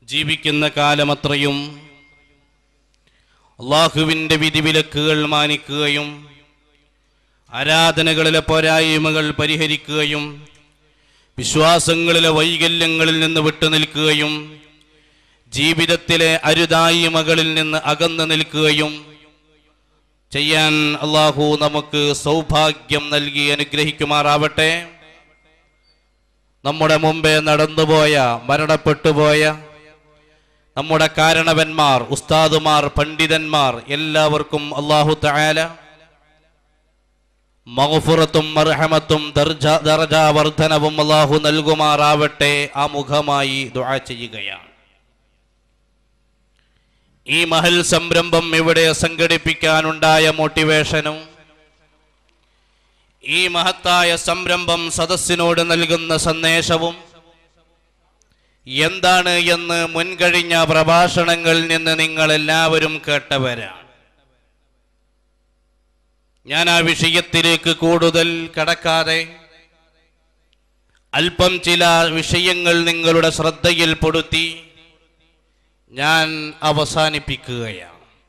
ജീവിക്കുന്ന കാലമത്രയും അള്ളാഹുവിൻ്റെ വിധിവിലക്കുകൾ മാനിക്കുകയും ആരാധനകളിലെ പോരായ്മകൾ പരിഹരിക്കുകയും വിശ്വാസങ്ങളിലെ വൈകല്യങ്ങളിൽ നിന്ന് വിട്ടുനിൽക്കുകയും ജീവിതത്തിലെ അരുതായ്മകളിൽ നിന്ന് അകന്നു നിൽക്കുകയും ചെയ്യാൻ അള്ളാഹു നമുക്ക് സൗഭാഗ്യം നൽകി അനുഗ്രഹിക്കുമാറാവട്ടെ നമ്മുടെ മുമ്പേ നടന്നുപോയ മരണപ്പെട്ടുപോയ നമ്മുടെ കാരണവന്മാർ ഉസ്താദുമാർ പണ്ഡിതന്മാർ എല്ലാവർക്കും അള്ളാഹു തആല മഗ്ഫിറത്തും മർഹമത്തും ദർജ ദർജാവർദ്ധനവും അള്ളാഹു നൽകുമാറാവട്ടെ ആ മുഖമായി ദുആ ചെയ്യുകയാണ് ഈ മഹൽ സംരംഭം ഇവിടെ സംഘടിപ്പിക്കാനുണ്ടായ മോട്ടിവേഷനും ഈ മഹത്തായ സംരംഭം സദസ്സിനോട് നൽകുന്ന സന്ദേശവും എന്താണ് എന്ന് മുൻകഴിഞ്ഞ പ്രഭാഷണങ്ങളിൽ നിന്ന് നിങ്ങൾ എല്ലാവരും കേട്ടവരാണ് ഞാൻ ആ വിഷയത്തിലേക്ക് കൂടുതൽ കടക്കാതെ അല്പം ചില വിഷയങ്ങൾ നിങ്ങളുടെ ശ്രദ്ധയിൽപ്പെടുത്തി ഞാൻ അവസാനിപ്പിക്കുകയാണ്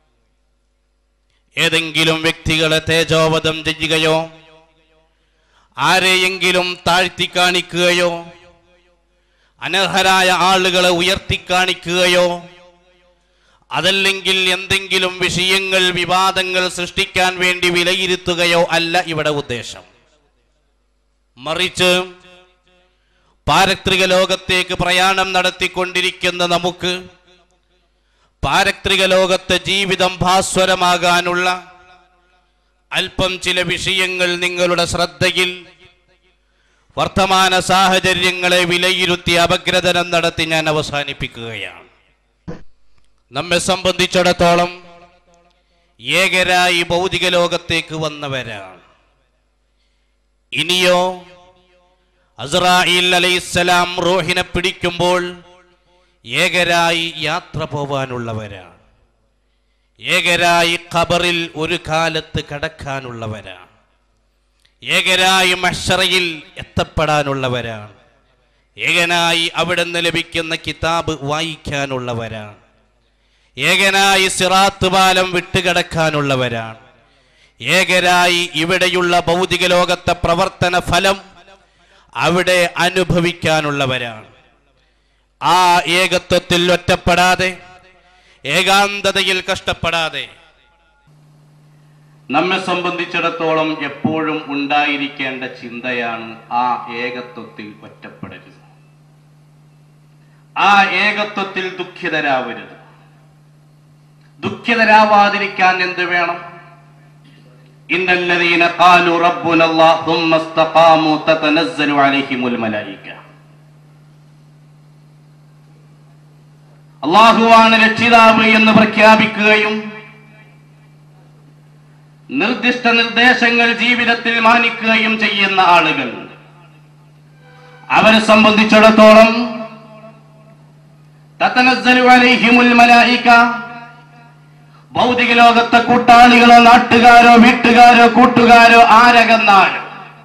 ഏതെങ്കിലും വ്യക്തികളെ തേജോവധം ചെയ്യുകയോ ആരെയെങ്കിലും താഴ്ത്തി കാണിക്കുകയോ അനർഹരായ ആളുകളെ ഉയർത്തിക്കാണിക്കുകയോ അതല്ലെങ്കിൽ എന്തെങ്കിലും വിഷയങ്ങൾ വിവാദങ്ങൾ സൃഷ്ടിക്കാൻ വേണ്ടി വിലയിരുത്തുകയോ അല്ല ഇവിടെ ഉദ്ദേശം മറിച്ച് പാരത്രിക ലോകത്തേക്ക് പ്രയാണം നടത്തിക്കൊണ്ടിരിക്കുന്ന നമുക്ക് പാരത്രിക ലോകത്തെ ജീവിതം ഭാസ്വരമാകാനുള്ള അല്പം ചില വിഷയങ്ങൾ നിങ്ങളുടെ ശ്രദ്ധയിൽ വർത്തമാന സാഹചര്യങ്ങളെ വിലയിരുത്തി അപഗ്രഥനം നടത്തി ഞാൻ അവസാനിപ്പിക്കുകയാണ് നമ്മെ സംബന്ധിച്ചിടത്തോളം ഏകരായി ഭൗതിക ലോകത്തേക്ക് വന്നവരാണ് ഇനിയോ അസ്രായിൽ അലൈഹിസ്സലാം റോഹിനെ പിടിക്കുമ്പോൾ ഏകരായി യാത്ര പോവാനുള്ളവരാണ് ഏകരായി ഖബറിൽ ഒരു കാലത്ത് കടക്കാനുള്ളവരാണ് ഏകരായി മഷറയിൽ എത്തപ്പെടാനുള്ളവരാണ് ഏകനായി അവിടെ നിന്ന് ലഭിക്കുന്ന കിതാബ് വായിക്കാനുള്ളവരാണ് ഏകനായി സിറാത്ത് പാലം വിട്ടുകിടക്കാനുള്ളവരാണ് ഏകരായി ഇവിടെയുള്ള ഭൗതിക ലോകത്തെ പ്രവർത്തന ഫലം അവിടെ അനുഭവിക്കാനുള്ളവരാണ് ആ ഏകത്വത്തിൽ ഒറ്റപ്പെടാതെ ഏകാന്തതയിൽ കഷ്ടപ്പെടാതെ നമ്മെ സംബന്ധിച്ചിടത്തോളം എപ്പോഴും ഉണ്ടായിരിക്കേണ്ട ചിന്തയാണ് ആ ഏകത്വത്തിൽ ഒറ്റപ്പെടരുത് ആ ഏകത്വത്തിൽ ദുഃഖിതരാവരുത് ദുഃഖിതരാവാതിരിക്കാൻ എന്ത് വേണം ഇന്നല്ലദീന ഖാലു റബ്ബുനല്ലാഹ് ثم استقاموا تتنزل عليهم الملائكه അള്ളാഹുവാണ് രക്ഷിതാവ് എന്ന് പ്രഖ്യാപിക്കുകയും നിർദ്ദിഷ്ട നിർദ്ദേശങ്ങൾ ജീവിതത്തിൽ മാനിക്കുകയും ചെയ്യുന്ന ആളുകൾ അവരെ സംബന്ധിച്ചിടത്തോളം തത്തനസ്സലു അലൈഹിമുൽ മലായിക ഭൗതിക ലോകത്തെ കൂട്ടാളികളോ നാട്ടുകാരോ വീട്ടുകാരോ കൂട്ടുകാരോ ആരകന്നാലും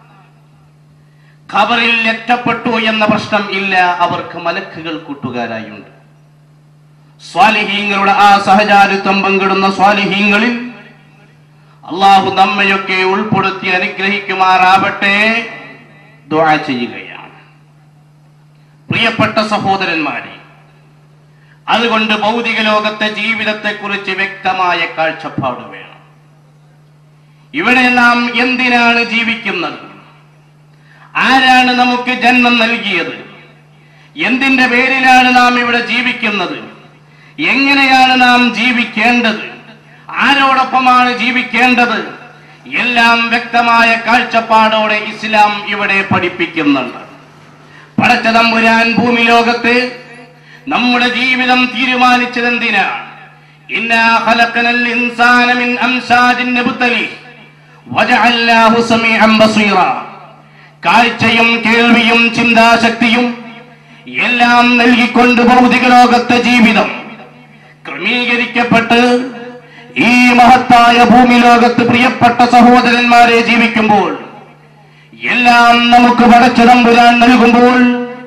ഖബറിൽ എത്തപ്പെട്ടു എന്ന പ്രശ്നം ഇല്ല അവർക്ക് മലക്കുകൾ കൂട്ടുകാരായുണ്ട് സ്വാലിഹീങ്ങളുടെ ആ സഹചാരിത്വം പങ്കിടുന്ന സ്വാലിഹീങ്ങളിൽ അള്ളാഹു നമ്മയൊക്കെ ഉൾപ്പെടുത്തി അനുഗ്രഹിക്കുമാറാവട്ടെ ദുആ ചെയ്യുകയാണ് പ്രിയപ്പെട്ട സഹോദരന്മാരെ അതുകൊണ്ട് ഭൗതിക ലോകത്തെ ജീവിതത്തെക്കുറിച്ച് വ്യക്തമായ കാഴ്ചപ്പാട് വേണം ഇവിടെ നാം എന്തിനാണ് ജീവിക്കുന്നത് ആരാണ് നമുക്ക് ജന്മം നൽകിയത് എന്തിന്റെ പേരിലാണ് നാം ഇവിടെ ജീവിക്കുന്നത് എങ്ങനെയാണ് നാം ജീവിക്കേണ്ടത് ആരോടൊപ്പമാണ് ജീവിക്കേണ്ടത് എല്ലാം വ്യക്തമായ കാഴ്ചപ്പാടോടെ ഇസ്ലാം ഇവിടെ പഠിപ്പിക്കുന്നുണ്ട് പടച്ചതമ്പുരാൻ ഭൂമി ലോകത്ത് നമ്മുടെ ജീവിതം തീരുമാനിച്ചത് എന്തിനാണ് ഇന്നാ ഖലഖനൽ ഇൻസാന മിൻ അംസാജിൻ നബ്തലി വജഅൽനാഹു സമീഅൻ ബസീറ കാഴ്ചയും കേൾവിയും ചിന്താശക്തിയും എല്ലാം നൽകിക്കൊണ്ട് ഭൗതിക ലോകത്തെ ജീവിതം ക്രമീകരിക്കപ്പെട്ട് ഈ മഹത്തായ ഭൂമി ലോകത്ത് പ്രിയപ്പെട്ട സഹോദരന്മാരെ ജീവിക്കുമ്പോൾ എല്ലാം നമുക്ക് പടച്ചിടമ്പുരാൻ നൽകുമ്പോൾ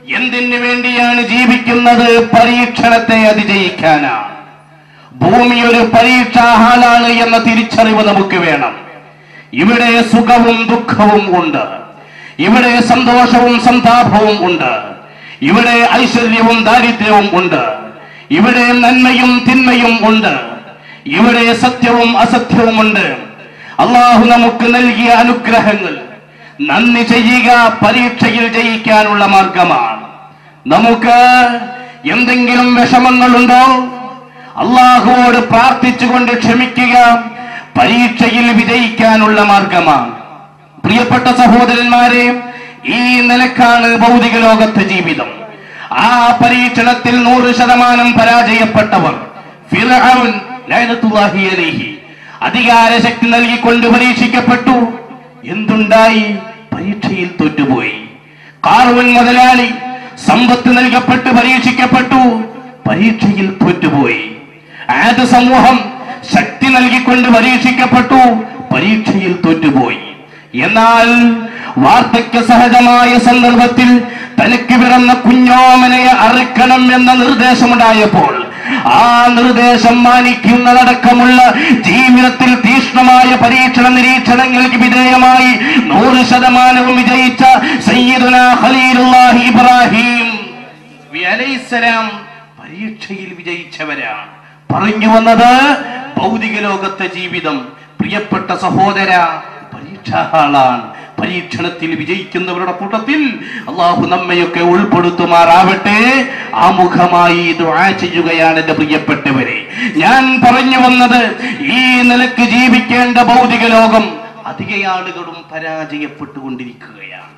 എന്തിനു വേണ്ടിയാണ് ജീവിക്കുന്നത് പരീക്ഷണത്തെ അതിജയിക്കാനാണ് ഭൂമി ഒരു പരീക്ഷാ ഹാളാണ് എന്ന തിരിച്ചറിവ് നമുക്ക് വേണം ഇവിടെ സുഖവും ദുഃഖവും ഉണ്ട് ഇവിടെ സന്തോഷവും സന്താപവും ഉണ്ട് ഇവിടെ ഐശ്വര്യവും ദാരിദ്ര്യവും ഉണ്ട് ഇവിടെ നന്മയും തിന്മയും ഉണ്ട് ഇവിടെ സത്യവും അസത്യവും ഉണ്ട് അള്ളാഹു നമുക്ക് നൽകിയ അനുഗ്രഹങ്ങൾ നന്ദി ചെയ്യുക പരീക്ഷയിൽ ജയിക്കാനുള്ള മാർഗമാണ് നമുക്ക് എന്തെങ്കിലും വിഷമങ്ങളുണ്ടോ അള്ളാഹുവോട് പ്രാർത്ഥിച്ചുകൊണ്ട് ക്ഷമിക്കുക പരീക്ഷയിൽ വിജയിക്കാനുള്ള മാർഗമാണ് പ്രിയപ്പെട്ട സഹോദരന്മാരെ ഈ നിലക്കാണ് ഭൗതിക ലോകത്തെ ജീവിതം ആ പരീക്ഷണത്തിൽ നൂറ് ശതമാനം പരാജയപ്പെട്ടവർ ഫിർഔൻ ലഅനത്തുല്ലാഹി അലൈഹി അധികാര ശക്തി നൽകിക്കൊണ്ട് പരീക്ഷിക്കപ്പെട്ടു എന്തുണ്ടായി പരീക്ഷയിൽ തോറ്റുപോയി കാർവൻ മുതലാളി സമ്പത്ത് നൽകപ്പെട്ട് പരീക്ഷിക്കപ്പെട്ടു പരീക്ഷയിൽ തോറ്റുപോയി ആദ് സമൂഹം ശക്തി നൽകിക്കൊണ്ട് പരീക്ഷിക്കപ്പെട്ടു പരീക്ഷയിൽ തോറ്റുപോയി എന്നാൽ വാർദ്ധക്യ സഹജമായ സന്ദർഭത്തിൽ തനിക്ക് പിറന്ന കുഞ്ഞോമനയെ അറുക്കണം എന്ന നിർദ്ദേശമുണ്ടായപ്പോൾ ആ നിർദ്ദേശം മാനിക്കുന്നതടക്കമുള്ള ജീവിതത്തിൽ തീക്ഷ്ണമായ പരീക്ഷണ നിരീക്ഷണങ്ങൾക്ക് വിധേയമായി നൂറ് ശതമാനവും വിജയിച്ച സയ്യിദുന ഖലീലുല്ലാഹി ഇബ്രാഹിം നബി അലൈഹിസ്സലാം പരീക്ഷയിൽ വിജയിച്ചവരാണ് പറഞ്ഞു വന്നത് ഭൗതിക ലോകത്തെ ജീവിതം പ്രിയപ്പെട്ട സഹോദര പരീക്ഷാളാണ് പരീക്ഷണത്തിൽ വിജയിക്കുന്നവരുടെ കൂട്ടത്തിൽ അള്ളാഹു നമ്മയൊക്കെ ഉൾപ്പെടുത്തുമാറാവട്ടെ ആമുഖമായി ദുആ ചെയ്യുകയാണ് എന്റെ പ്രിയപ്പെട്ടവരെ ഞാൻ പറഞ്ഞു വന്നത് ഈ നിലക്ക് ജീവിക്കേണ്ട ഭൗതിക ലോകം അധിക ആളുകളും പരാജയപ്പെട്ടുകൊണ്ടിരിക്കുകയാണ്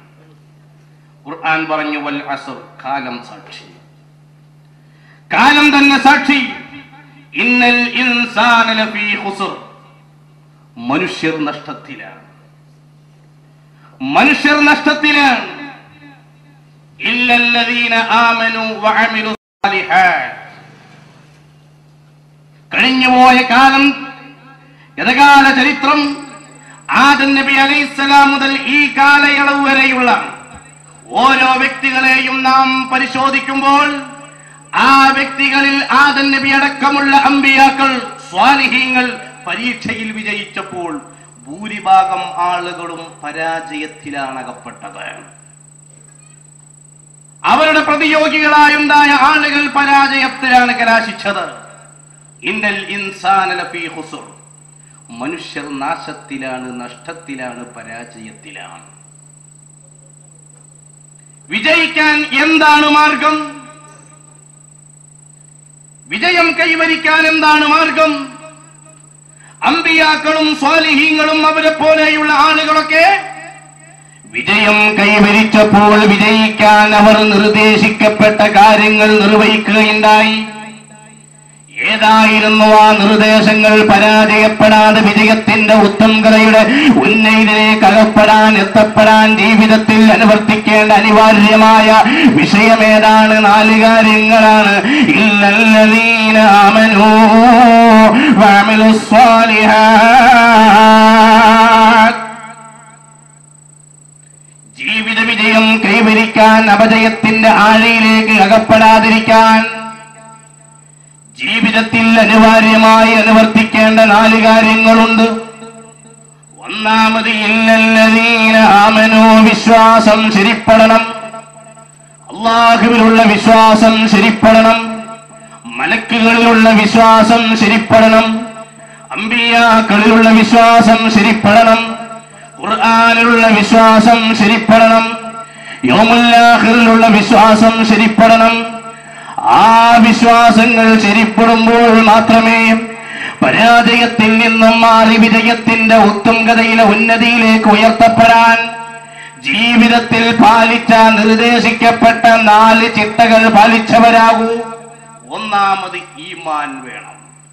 ഖുർആൻ പറഞ്ഞു വൽ അസ്ർ കാലം സാക്ഷി കാലം തന്നെ സാക്ഷി ഇന്നൽ ഇൻസാന ലഫീ ഖുസ്ർ മനുഷ്യർ നഷ്ടത്തിലാണ് മനുഷ്യർ നഷ്ടത്തിലാണ് ഇല്ലല്ലദീന ആമനു വഅമിലു സാലിഹാത്ത് കഴിഞ്ഞുപോയ കാലം ഗതകാല ചരിത്രം ആദൻ നബി അലൈഹിസ്സലാം മുതൽ ഈ കാലയളവ് വരെയുള്ള ഓരോ വ്യക്തികളെയും നാം പരിശോധിക്കുമ്പോൾ ആ വ്യക്തികളിൽ ആദൻ നബി അടക്കമുള്ള അമ്പിയാക്കൾ സ്വാലിഹീങ്ങൾ പരീക്ഷയിൽ വിജയിച്ചപ്പോൾ ഭൂരിഭാഗം ആളുകളും പരാജയത്തിലാണ് അകപ്പെട്ടത് അവരുടെ പ്രതിയോഗികളായുണ്ടായ ആളുകൾ പരാജയത്തിലാണ് കലാശിച്ചത് ഇന്നൽ ഇൻസാന ലഫീ ഖുസ്ർ മനുഷ്യർ നാശത്തിലാണ് നഷ്ടത്തിലാണ് പരാജയത്തിലാണ് വിജയിക്കാൻ എന്താണ് മാർഗം വിജയം കൈവരിക്കാൻ എന്താണ് മാർഗം അമ്പിയാക്കളും സ്വാലിഹീങ്ങളും അവരെ പോലെയുള്ള ആളുകളൊക്കെ വിജയം കൈവരിച്ചപ്പോൾ വിജയിക്കാൻ അവർ നിർദ്ദേശിക്കപ്പെട്ട കാര്യങ്ങൾ നിർവഹിക്കുകയുണ്ടായി ഏതായിരുന്നു ആ നിർദ്ദേശങ്ങൾ പരാജയപ്പെടാതെ വിജയത്തിന്റെ ഉത്തംകതയുടെ ഉന്നയിലേക്ക് അകപ്പെടാൻ എത്തപ്പെടാൻ ജീവിതത്തിൽ അനുവർത്തിക്കേണ്ട അനിവാര്യമായ വിഷയമേതാണ് നാല് കാര്യങ്ങളാണ് ഇല്ലല്ലദീന ആമനൂ വഅമിലു സ്വാലിഹാത്ത് ജീവിത വിജയം കൈവരിക്കാൻ അപജയത്തിന്റെ ആഴയിലേക്ക് അകപ്പെടാതിരിക്കാൻ ജീവിതത്തിൽ അനിവാര്യമായി അനുവർത്തിക്കേണ്ട നാല് കാര്യങ്ങളുണ്ട് ഒന്നാമത് ഇല്ലല്ലദീന ആമനോ വിശ്വാസം ശരിപ്പെടണം അള്ളാഹുവിലുള്ള വിശ്വാസം ശരിപ്പെടണം മലക്കുകളിലുള്ള വിശ്വാസം ശരിപ്പെടണം അമ്പിയാക്കളിലുള്ള വിശ്വാസം ശരിപ്പെടണം ഖുർആാനിലുള്ള വിശ്വാസം ശരിപ്പെടണം യോമുല്ലാഹിറിലുള്ള വിശ്വാസം ശരിപ്പെടണം ആ വിശ്വാസങ്ങൾ ശരിപ്പെടുമ്പോൾ മാത്രമേ പരാജയത്തിൽ നിന്നും മാറി വിജയത്തിന്റെ ഉത്തുംഗതയിലെ ഉന്നതിയിലേക്ക് ഉയർത്തപ്പെടാൻ ജീവിതത്തിൽ പാലിച്ച നിർദ്ദേശിക്കപ്പെട്ട നാല് ചിട്ടകൾ പാലിച്ചവരാകൂ ഒന്നാമത് ഈമാൻ വേണം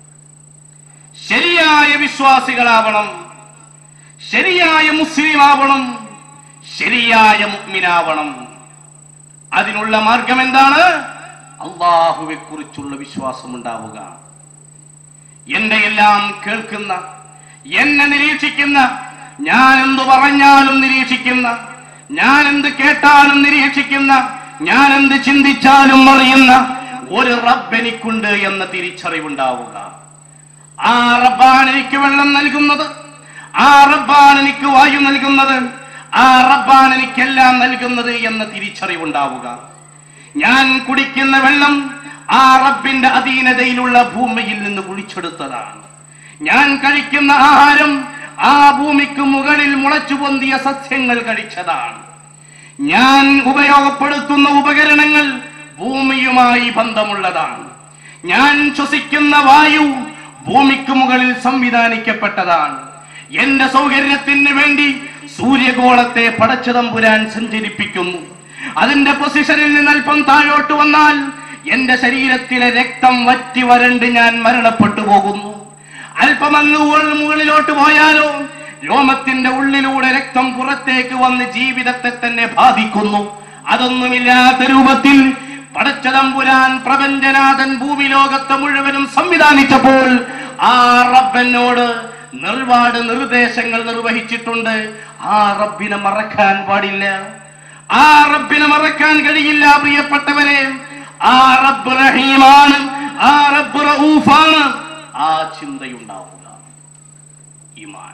ശരിയായ വിശ്വാസികളാവണം ശരിയായ മുസ്ലിം ആവണം ശരിയായ മുഗ്മിനാവണം അതിനുള്ള മാർഗം എന്താണ് അള്ളാഹുവെ കുറിച്ചുള്ള വിശ്വാസം ഉണ്ടാവുക എന്റെ എല്ലാം കേൾക്കുന്ന എന്നെ നിരീക്ഷിക്കുന്ന ഞാൻ എന്തു പറഞ്ഞാലും നിരീക്ഷിക്കുന്ന ഞാൻ എന്ത് കേട്ടാലും നിരീക്ഷിക്കുന്ന ഞാൻ എന്ത് ചിന്തിച്ചാലും അറിയുന്ന ഒരു റബ്ബ് എനിക്കുണ്ട് എന്ന തിരിച്ചറിവുണ്ടാവുക ആ റബ്ബാണ് എനിക്ക് വെള്ളം നൽകുന്നത് ആ റബ്ബാണ് എനിക്ക് വായു നൽകുന്നത് ആ റബ്ബാണ് എനിക്കെല്ലാം നൽകുന്നത് എന്ന തിരിച്ചറിവുണ്ടാവുക ഞാൻ കുടിക്കുന്ന വെള്ളം ആ റബ്ബിന്റെ അധീനതയിലുള്ള ഭൂമിയിൽ നിന്ന് കുഴിച്ചെടുത്തതാണ് ഞാൻ കഴിക്കുന്ന ആഹാരം ആ ഭൂമിക്ക് മുകളിൽ മുളച്ചു പൊന്തിയ സസ്യങ്ങൾ കഴിച്ചതാണ് ഞാൻ ഉപയോഗപ്പെടുത്തുന്ന ഉപകരണങ്ങൾ ഭൂമിയുമായി ബന്ധമുള്ളതാണ് ഞാൻ ശ്വസിക്കുന്ന വായു ഭൂമിക്ക് മുകളിൽ സംവിധാനിക്കപ്പെട്ടതാണ് എന്റെ സൗകര്യത്തിന് വേണ്ടി സൂര്യഗോളത്തെ പടച്ചതമ്പുരാൻ സഞ്ചരിപ്പിക്കുന്നു അതിന്റെ പൊസിഷനിൽ നിന്ന് അല്പം താഴോട്ട് വന്നാൽ എന്റെ ശരീരത്തിലെ രക്തം വറ്റി വരണ്ട് ഞാൻ മരണപ്പെട്ടു പോകുന്നു അല്പം അങ്ങ് ഉൾ- മുകളിലോട്ട് പോയാലോ രോമത്തിന്റെ ഉള്ളിലൂടെ രക്തം പുറത്തേക്ക് വന്ന് ജീവിതത്തെ തന്നെ ബാധിക്കുന്നു അതൊന്നുമില്ലാത്ത രൂപത്തിൽ പടച്ചതമ്പുരാൻ പ്രപഞ്ചനാഥൻ ഭൂമി ലോകത്തെ മുഴുവനും സംവിധാനിച്ചപ്പോൾ ആ റബ്ബനോട് നിർവാട് നിർദ്ദേശങ്ങൾ നിർവഹിച്ചിട്ടുണ്ട് ആ റബ്ബിനെ മറക്കാൻ പാടില്ല ആ റബ്ബിനെ മറക്കാൻ കഴിയില്ല പ്രിയപ്പെട്ടവരെ ആ റബ്ബ് റഹീമാണ് ആ റബ്ബ് റഊഫാണ് ആ ചിന്തയുണ്ടാവുക ഈമാൻ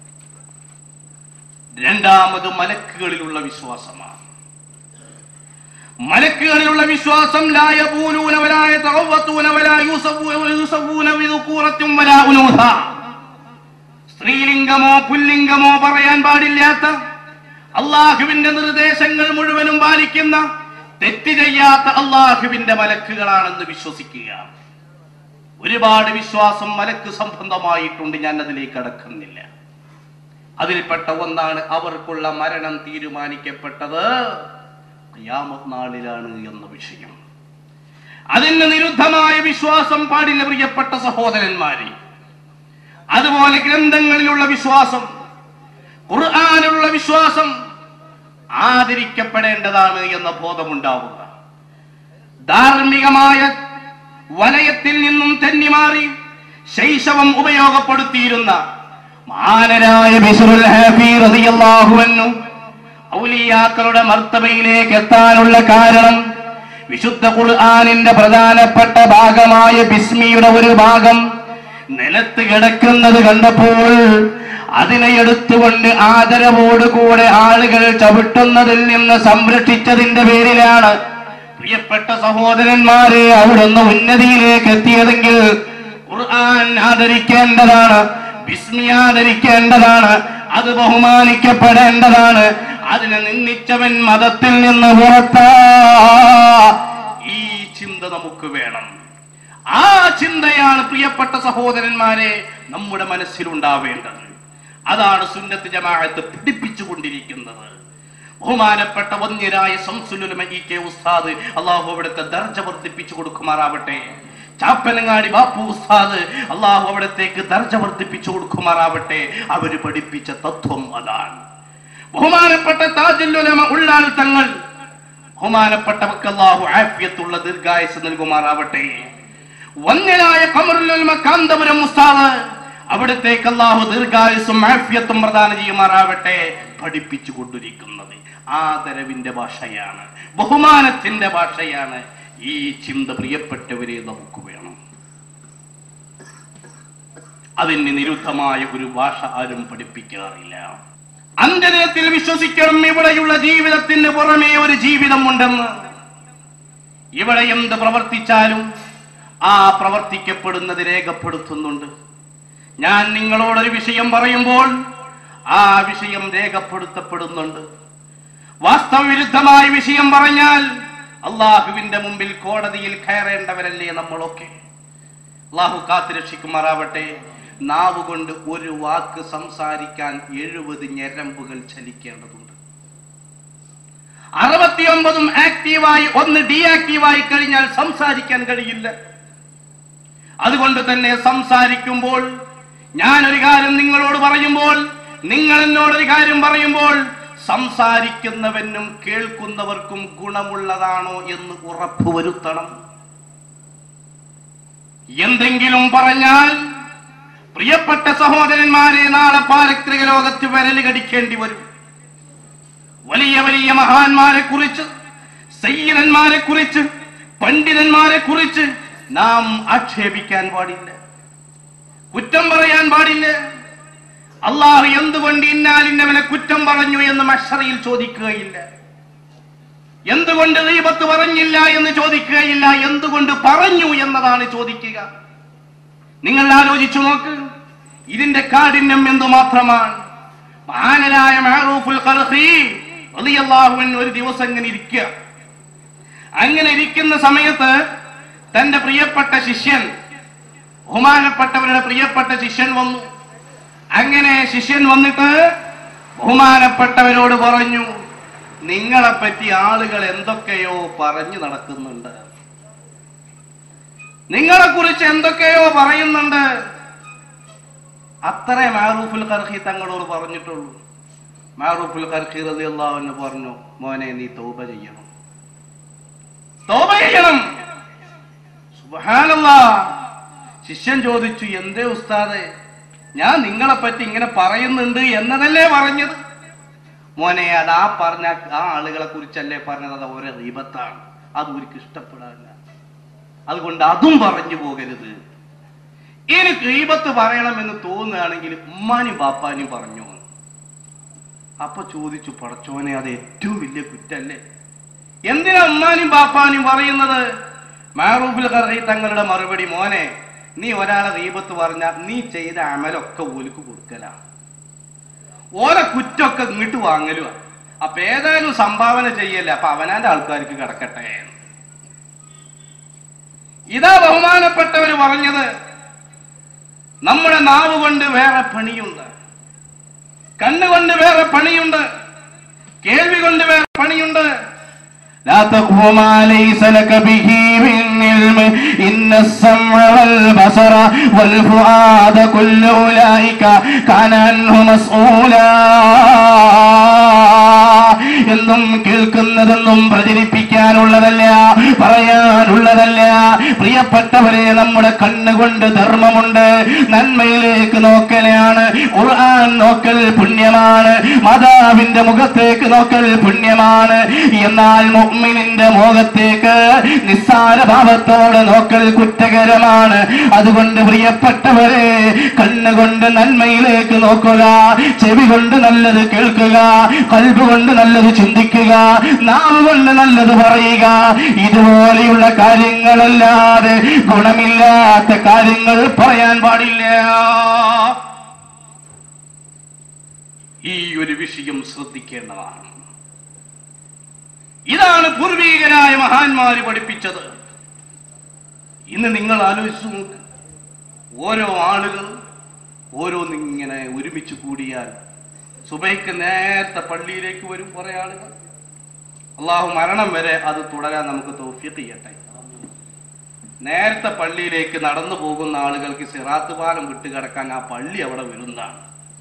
രണ്ടാമത് മലക്കുകളിലുള്ള വിശ്വാസമാണ് മലക്കുകളിലുള്ള വിശ്വാസം ലാ യബൂലൂന വലാ യതഗവ്വതൂന വലാ യൂസഫൂന യൂസഫൂന ബിദുകൂറത്തും വലാ ഉനൂസ സ്ത്രീലിംഗമോ പുല്ലിംഗമോ പറയാൻ പാടില്ലാത്ത അള്ളാഹുവിന്റെ നിർദ്ദേശങ്ങൾ മുഴുവനും പാലിക്കുന്ന തെറ്റ് ചെയ്യാത്ത അള്ളാഹുവിന്റെ മലക്കുകളാണെന്ന് വിശ്വസിക്കുക ഒരുപാട് വിശ്വാസം മലക്ക് സംബന്ധമായിട്ടുണ്ട് ഞാൻ അതിലേക്ക് അടക്കുന്നില്ല അതിൽപ്പെട്ട ഒന്നാണ് അവർക്കുള്ള മരണം തീരുമാനിക്കപ്പെട്ടത് ഖിയാമത്ത് നാളിലാണ് എന്ന വിഷയം അതിന് നിരുദ്ധമായ വിശ്വാസം പാടില്ല പ്രിയപ്പെട്ട സഹോദരന്മാരെ അതുപോലെ ഗ്രന്ഥങ്ങളിലുള്ള വിശ്വാസം ഖുർആാനുള്ള വിശ്വാസം ആദരിക്കപ്പെടേണ്ടതാണ് എന്ന ബോധമുണ്ടാവുക ധാർമ്മികമായ വലയത്തിൽ നിന്നും തെന്നിമാറി ശൈശവം ഉപയോഗപ്പെടുത്തിയിരുന്ന മാനരായ ബിസ്റുൽ ഹാഫി റളിയല്ലാഹു അൻഹു ഔലിയാക്കളുടെ മർത്തബയിലേക്ക് എത്താനുള്ള കാരണം വിശുദ്ധ ഖുർആനിന്റെ പ്രധാനപ്പെട്ട ഭാഗമായ ബിസ്മിയുടെ ഒരു ഭാഗം നിലത്ത് കിടക്കുന്നത് കണ്ടപ്പോൾ അതിനെ എടുത്തുകൊണ്ട് ആദരവോടുകൂടെ ആളുകൾ ചവിട്ടുന്നതിൽ നിന്ന് സംരക്ഷിച്ചതിന്റെ പേരിലാണ് പ്രിയപ്പെട്ട സഹോദരന്മാരെ അവിടുന്ന് ഉന്നതിയിലേക്ക് എത്തിയതെങ്കിൽ ഖുർആൻ ആദരിക്കേണ്ടതാണ് ബിസ്മി ആദരിക്കേണ്ടതാണ് അത് ബഹുമാനിക്കപ്പെടേണ്ടതാണ് അതിനെ നിന്ദിച്ചവൻ മതത്തിൽ നിന്ന് പുറത്താ ഈ ചിന്ത നമുക്ക് വേണം ആ ചിന്തയാണ് പ്രിയപ്പെട്ട സഹോദരന്മാരെ നമ്മുടെ മനസ്സിലുണ്ടാവേണ്ടത് അതാണ് സുന്നത്ത് ജമാഅത്ത് പഠിപ്പിച്ചുകൊണ്ടിരിക്കുന്നത് ബഹുമാനപ്പെട്ട വന്യരായ സംസുലുലമ ഇ കെ ഉസ്താദ് അള്ളാഹു അവിടുത്തെ ദർജ വർദ്ധിപ്പിച്ചു കൊടുക്കുമാറാവട്ടെ ചാപ്പനങ്ങാടി ബാപ്പു ഉസ്താദ് അള്ളാഹു അവിടത്തേക്ക് ദർജ വർദ്ധിപ്പിച്ചു കൊടുക്കുമാറാവട്ടെ അവര് പഠിപ്പിച്ച തത്വം അതാണ് ബഹുമാനപ്പെട്ട താജുല്ലുലമ ഉള്ളാൾ തങ്ങൾ ബഹുമാനപ്പെട്ടവർക്ക് അള്ളാഹു ആഫിയത്തുള്ള ദീർഘായുസ് നൽകുമാറാവട്ടെ വന്യനായ കമറുലുൽമ കാന്തപുരം ഉസ്താദ് അവിടത്തേക്ക് അള്ളാഹു ദീർഘായുസും ആഫിയത്തും പ്രദാനം ചെയ്യുമാറാവട്ടെ പഠിപ്പിച്ചു കൊണ്ടിരിക്കുന്നത് ആദരവിന്റെ ഭാഷയാണ് ബഹുമാനത്തിന്റെ ഭാഷയാണ് ഈ ചിന്ത പ്രിയപ്പെട്ടവരെ നമുക്ക് വേണം അതിന് നിരുദ്ധമായ ഒരു ഭാഷ ആരും പഠിപ്പിക്കാറില്ല അന്ത്യദിനത്തിൽ വിശ്വസിക്കണം ഇവിടെയുള്ള ജീവിതത്തിന് പുറമേ ഒരു ജീവിതമുണ്ടെന്ന് ഇവിടെ എന്ത് പ്രവർത്തിച്ചാലും ആ പ്രവർത്തിക്കപ്പെടുന്നത് രേഖപ്പെടുത്തുന്നുണ്ട് ഞാൻ നിങ്ങളോടൊരു വിഷയം പറയുമ്പോൾ ആ വിഷയം രേഖപ്പെടുത്തപ്പെടുന്നുണ്ട് വാസ്തവവിരുദ്ധമായ വിഷയം പറഞ്ഞാൽ അള്ളാഹുവിന്റെ മുമ്പിൽ കോടതിയിൽ കയറേണ്ടവരല്ലേ നമ്മളൊക്കെ അള്ളാഹു കാത്തുരക്ഷിക്കുമാറാവട്ടെ നാവ് കൊണ്ട് ഒരു വാക്ക് സംസാരിക്കാൻ എഴുപത് ഞരമ്പുകൾ ചലിക്കേണ്ടതുണ്ട് അറുപത്തിയൊമ്പതും ആക്റ്റീവായി ഒന്ന് ഡീആക്റ്റീവായി കഴിഞ്ഞാൽ സംസാരിക്കാൻ കഴിയില്ല അതുകൊണ്ട് തന്നെ സംസാരിക്കുമ്പോൾ ഞാൻ ഒരു കാര്യം നിങ്ങളോട് പറയുമ്പോൾ നിങ്ങൾ എന്നോടൊരു കാര്യം പറയുമ്പോൾ സംസാരിക്കുന്നവനും കേൾക്കുന്നവർക്കും ഗുണമുള്ളതാണോ എന്ന് ഉറപ്പുവരുത്തണം എന്തെങ്കിലും പറഞ്ഞാൽ പ്രിയപ്പെട്ട സഹോദരന്മാരെ നാളെ പാരത്രിക ലോകത്ത് വരല് കടിക്കേണ്ടി വരും വലിയ വലിയ മഹാന്മാരെ കുറിച്ച് സയ്യിദന്മാരെ കുറിച്ച് പണ്ഡിതന്മാരെ കുറിച്ച് നാം ആക്ഷേപിക്കാൻ പാടില്ല കുറ്റം പറയാൻ പാടില്ല അള്ളാഹു എന്തുകൊണ്ട് ഇന്നാലിന്നവനെ കുറ്റം പറഞ്ഞു എന്ന് മഷറയിൽ ചോദിക്കുകയില്ല എന്തുകൊണ്ട് ദൈവത്ത് പറഞ്ഞില്ല എന്ന് ചോദിക്കുകയില്ല എന്തുകൊണ്ട് പറഞ്ഞു എന്നതാണ് ചോദിക്കുക നിങ്ങൾ ആലോചിച്ചു നോക്ക് ഇതിന്റെ കാഠിന്യം എന്തുമാത്രമാണ് മഹാനരായ മഹറൂഫുൽ ഖർഖി റളിയല്ലാഹു അൻഹു ഒരു ദിവസം ഇങ്ങനെ ഇരിക്കുക അങ്ങനെ ഇരിക്കുന്ന സമയത്ത് തന്റെ പ്രിയപ്പെട്ട ശിഷ്യൻ ബഹുമാനപ്പെട്ടവരുടെ പ്രിയപ്പെട്ട ശിഷ്യൻ വന്നു അങ്ങനെ ശിഷ്യൻ വന്നിട്ട് ബഹുമാനപ്പെട്ടവരോട് പറഞ്ഞു നിങ്ങളെപ്പറ്റി ആളുകൾ എന്തൊക്കെയോ പറഞ്ഞു നടക്കുന്നുണ്ട് നിങ്ങളെ കുറിച്ച് എന്തൊക്കെയോ പറയുന്നുണ്ട് അത്രേ മാറൂഫുൽ ഖർഖി തങ്ങളോട് പറഞ്ഞിട്ടുള്ളൂ മാറൂഫുൽ ഖർഖി റളിയല്ലാഹു അൻഹു പറഞ്ഞു മോനെ നീ തൗബ ചെയ്യണം തൗബ ചെയ്യണം സുബ്ഹാനല്ലാ ശിഷ്യൻ ചോദിച്ചു എന്തേ ഉസ്താദെ ഞാൻ നിങ്ങളെ പറ്റി ഇങ്ങനെ പറയുന്നുണ്ട് എന്നതല്ലേ പറഞ്ഞത് മോനെ അത് ആ പറഞ്ഞ ആ ആളുകളെ കുറിച്ചല്ലേ പറഞ്ഞത് അത് ഓരോ ദീപത്താണ് അത് ഒരിക്കലും ഇഷ്ടപ്പെടാനില്ല അതുകൊണ്ട് അതും പറഞ്ഞു പോകരുത് ഇനി ഗീബത്ത് പറയണമെന്ന് തോന്നുകയാണെങ്കിൽ ഉമ്മാനും ബാപ്പാനും പറഞ്ഞു അപ്പൊ ചോദിച്ചു പടച്ചോനെ അത് ഏറ്റവും വലിയ കുറ്റല്ലേ എന്തിനാ ഉമ്മാനും ബാപ്പാനും പറയുന്നത് മാറൂഫിൽ ഖർഹി തങ്ങളുടെ മറുപടി മോനെ നീ ഒരാളെ ദീപത്ത് പറഞ്ഞാൽ നീ ചെയ്ത അമലൊക്കെ ഓലിക്ക് കൊടുക്കല ഓലെ കുറ്റൊക്കെ ഇങ്ങോട്ട് വാങ്ങലുക അപ്പൊ ഏതായാലും സംഭാവന ചെയ്യല്ലേ അപ്പൊ അവനാന്റെ ആൾക്കാർക്ക് കിടക്കട്ടെ ഇതാ ബഹുമാനപ്പെട്ടവര് പറഞ്ഞത് നമ്മുടെ നാവ് കൊണ്ട് വേറെ പണിയുണ്ട് കണ്ണുകൊണ്ട് വേറെ പണിയുണ്ട് കേൾവി കൊണ്ട് വേറെ പണിയുണ്ട് لا تقف ما ليس لك به من علم إن السمع والبصر والفؤاد كل أولئك كان عنه مسؤولا എന്നും കേൾക്കുന്നതെന്നും പ്രചരിപ്പിക്കാനുള്ളതല്ല പറയാനുള്ളതല്ല പ്രിയപ്പെട്ടവരെ നമ്മുടെ കണ്ണുകൊണ്ട് ധർമ്മമുണ്ട് നന്മയിലേക്ക് നോക്കലാണ് ഖുർആൻ നോക്കൽ പുണ്യമാണ് മാതാവിന്റെ മുഖത്തേക്ക് നോക്കൽ പുണ്യമാണ് എന്നാൽ മുഅ്മിനിന്റെ മുഖത്തേക്ക് നിസ്സാര ഭാവത്തോടെ നോക്കൽ കുറ്റകരമാണ് അതുകൊണ്ട് പ്രിയപ്പെട്ടവരെ കണ്ണുകൊണ്ട് നന്മയിലേക്ക് നോക്കുക ചെവി കൊണ്ട് നല്ലത് കേൾക്കുക കൽബ് കൊണ്ട് നല്ലത് ചിന്തിക്കുക നാവ് കൊണ്ട് നല്ലത് പറയുക ഇതുപോലെയുള്ള കാര്യങ്ങളല്ലാതെ ഗുണമില്ലാത്ത കാര്യങ്ങൾ പറയാൻ പാടില്ല ഈ ഒരു വിഷയം ശ്രദ്ധിക്കേണ്ടതാണ് ഇതാണ് പൂർവീകരായ മഹാന്മാര് പഠിപ്പിച്ചത് ഇന്ന് നിങ്ങൾ ആലോചിച്ചു നോക്ക് ഓരോ ആളുകൾ ഓരോന്നിങ്ങനെ ഒരുമിച്ച് കൂടിയാൽ സുബൈക്ക് നേരത്തെ പള്ളിയിലേക്ക് വരും കുറെ ആളുകൾ അള്ളാഹു മരണം വരെ അത് തുടരാൻ നമുക്ക് തോഫിയത്ത് ചെയ്യട്ടെ നേരത്തെ പള്ളിയിലേക്ക് നടന്നു പോകുന്ന ആളുകൾക്ക് സിറാത്ത് പാലം വിട്ടുകിടക്കാൻ ആ പള്ളി അവിടെ വരുന്നതാണ്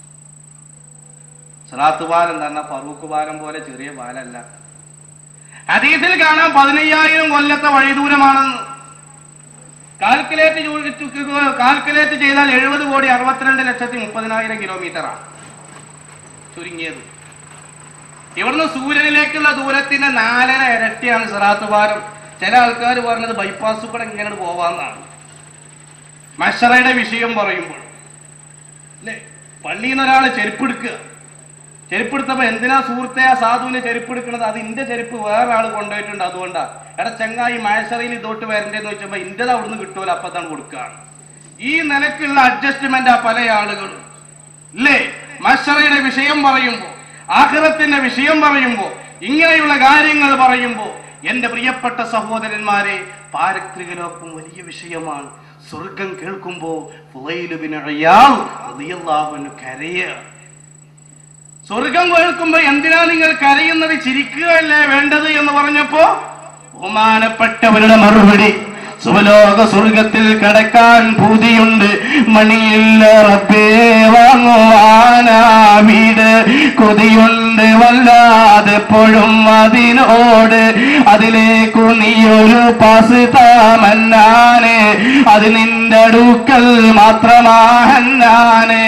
സിറാത്ത് പാലം തന്നെ ഫറൂഖ് പാലം പോലെ ചെറിയ പാലല്ല ഹദീസിൽ കാണാൻ പതിനയ്യായിരം കൊല്ലത്തെ വഴിദൂരമാണെന്ന് കാൽക്കുലേറ്റ് കാൽക്കുലേറ്റ് ചെയ്താൽ എഴുപത് കോടി അറുപത്തിരണ്ട് ലക്ഷത്തി മുപ്പതിനായിരം കിലോമീറ്ററാണ് ചുരുങ്ങിയത് ഇവിടുന്ന് സൂര്യനിലേക്കുള്ള ദൂരത്തിന്റെ നാലര ഇരട്ടിയാണ് സിറാത്ത് പാലം ചില ആൾക്കാർ പറഞ്ഞത് ബൈപ്പാസ് കൂടെ ഇങ്ങനെ പോവാന്നാണ് മഷറയുടെ വിഷയം പറയുമ്പോൾ അല്ലേ പള്ളിയിൽ നിന്ന് ഒരാൾ ചെരുപ്പെടുക്കുക ചെരുപ്പെടുത്തപ്പോ എന്തിനാ സുഹൃത്തെ ആ സാധുവിന്റെ ചെരുപ്പെടുക്കണത് അത് ഇന്റെ ചെരുപ്പ് വേറെ ആൾ കൊണ്ടുപോയിട്ടുണ്ട് അതുകൊണ്ടാ എടാ ചെങ്ങായി മഴസറയിൽ ഇതോട്ട് വരണ്ടേന്ന് വെച്ചപ്പോ ഇന്റേത് അവിടുന്ന് കിട്ടുമല്ലോ അപ്പത്താണ് കൊടുക്കുകയാണ് ഈ നിലക്കുള്ള അഡ്ജസ്റ്റ്മെന്റ് ആ പല ആളുകളും അല്ലേ മഷറയുടെ വിഷയം പറയുമ്പോ ആഹ്റത്തിന്റെ വിഷയം പറയുമ്പോ ഇങ്ങനെയുള്ള കാര്യങ്ങൾ പറയുമ്പോ എന്റെ പ്രിയപ്പെട്ട സഹോദരന്മാരെ പാരത്രിക ലോകം വലിയ വിഷയമാണ് സ്വർഗം കേൾക്കുമ്പോ ഫുളൈലുബിന് അയാൾ റളിയല്ലാഹു കരയുക സ്വർഗം കേൾക്കുമ്പോ എന്തിനാ നിങ്ങൾ കരയുന്നത് ചിരിക്കുകയല്ലേ വേണ്ടത് എന്ന് പറഞ്ഞപ്പോ ബഹുമാനപ്പെട്ടവരുടെ മറുപടി സുവലോക സ്വർഗത്തിൽ കിടക്കാൻ ഭൂതിയുണ്ട് മണിയില്ല റബ്ബേ വാങ്ങുവാനാ വീട് കൊതിയുണ്ട് വല്ലാതെ എപ്പോഴും അതിനോട് അതിലേക്കു നീയൊരു പാസ് താമന്നാനെ അത് നിന്റെ അടുക്കൽ മാത്രമാഹന്നാനേ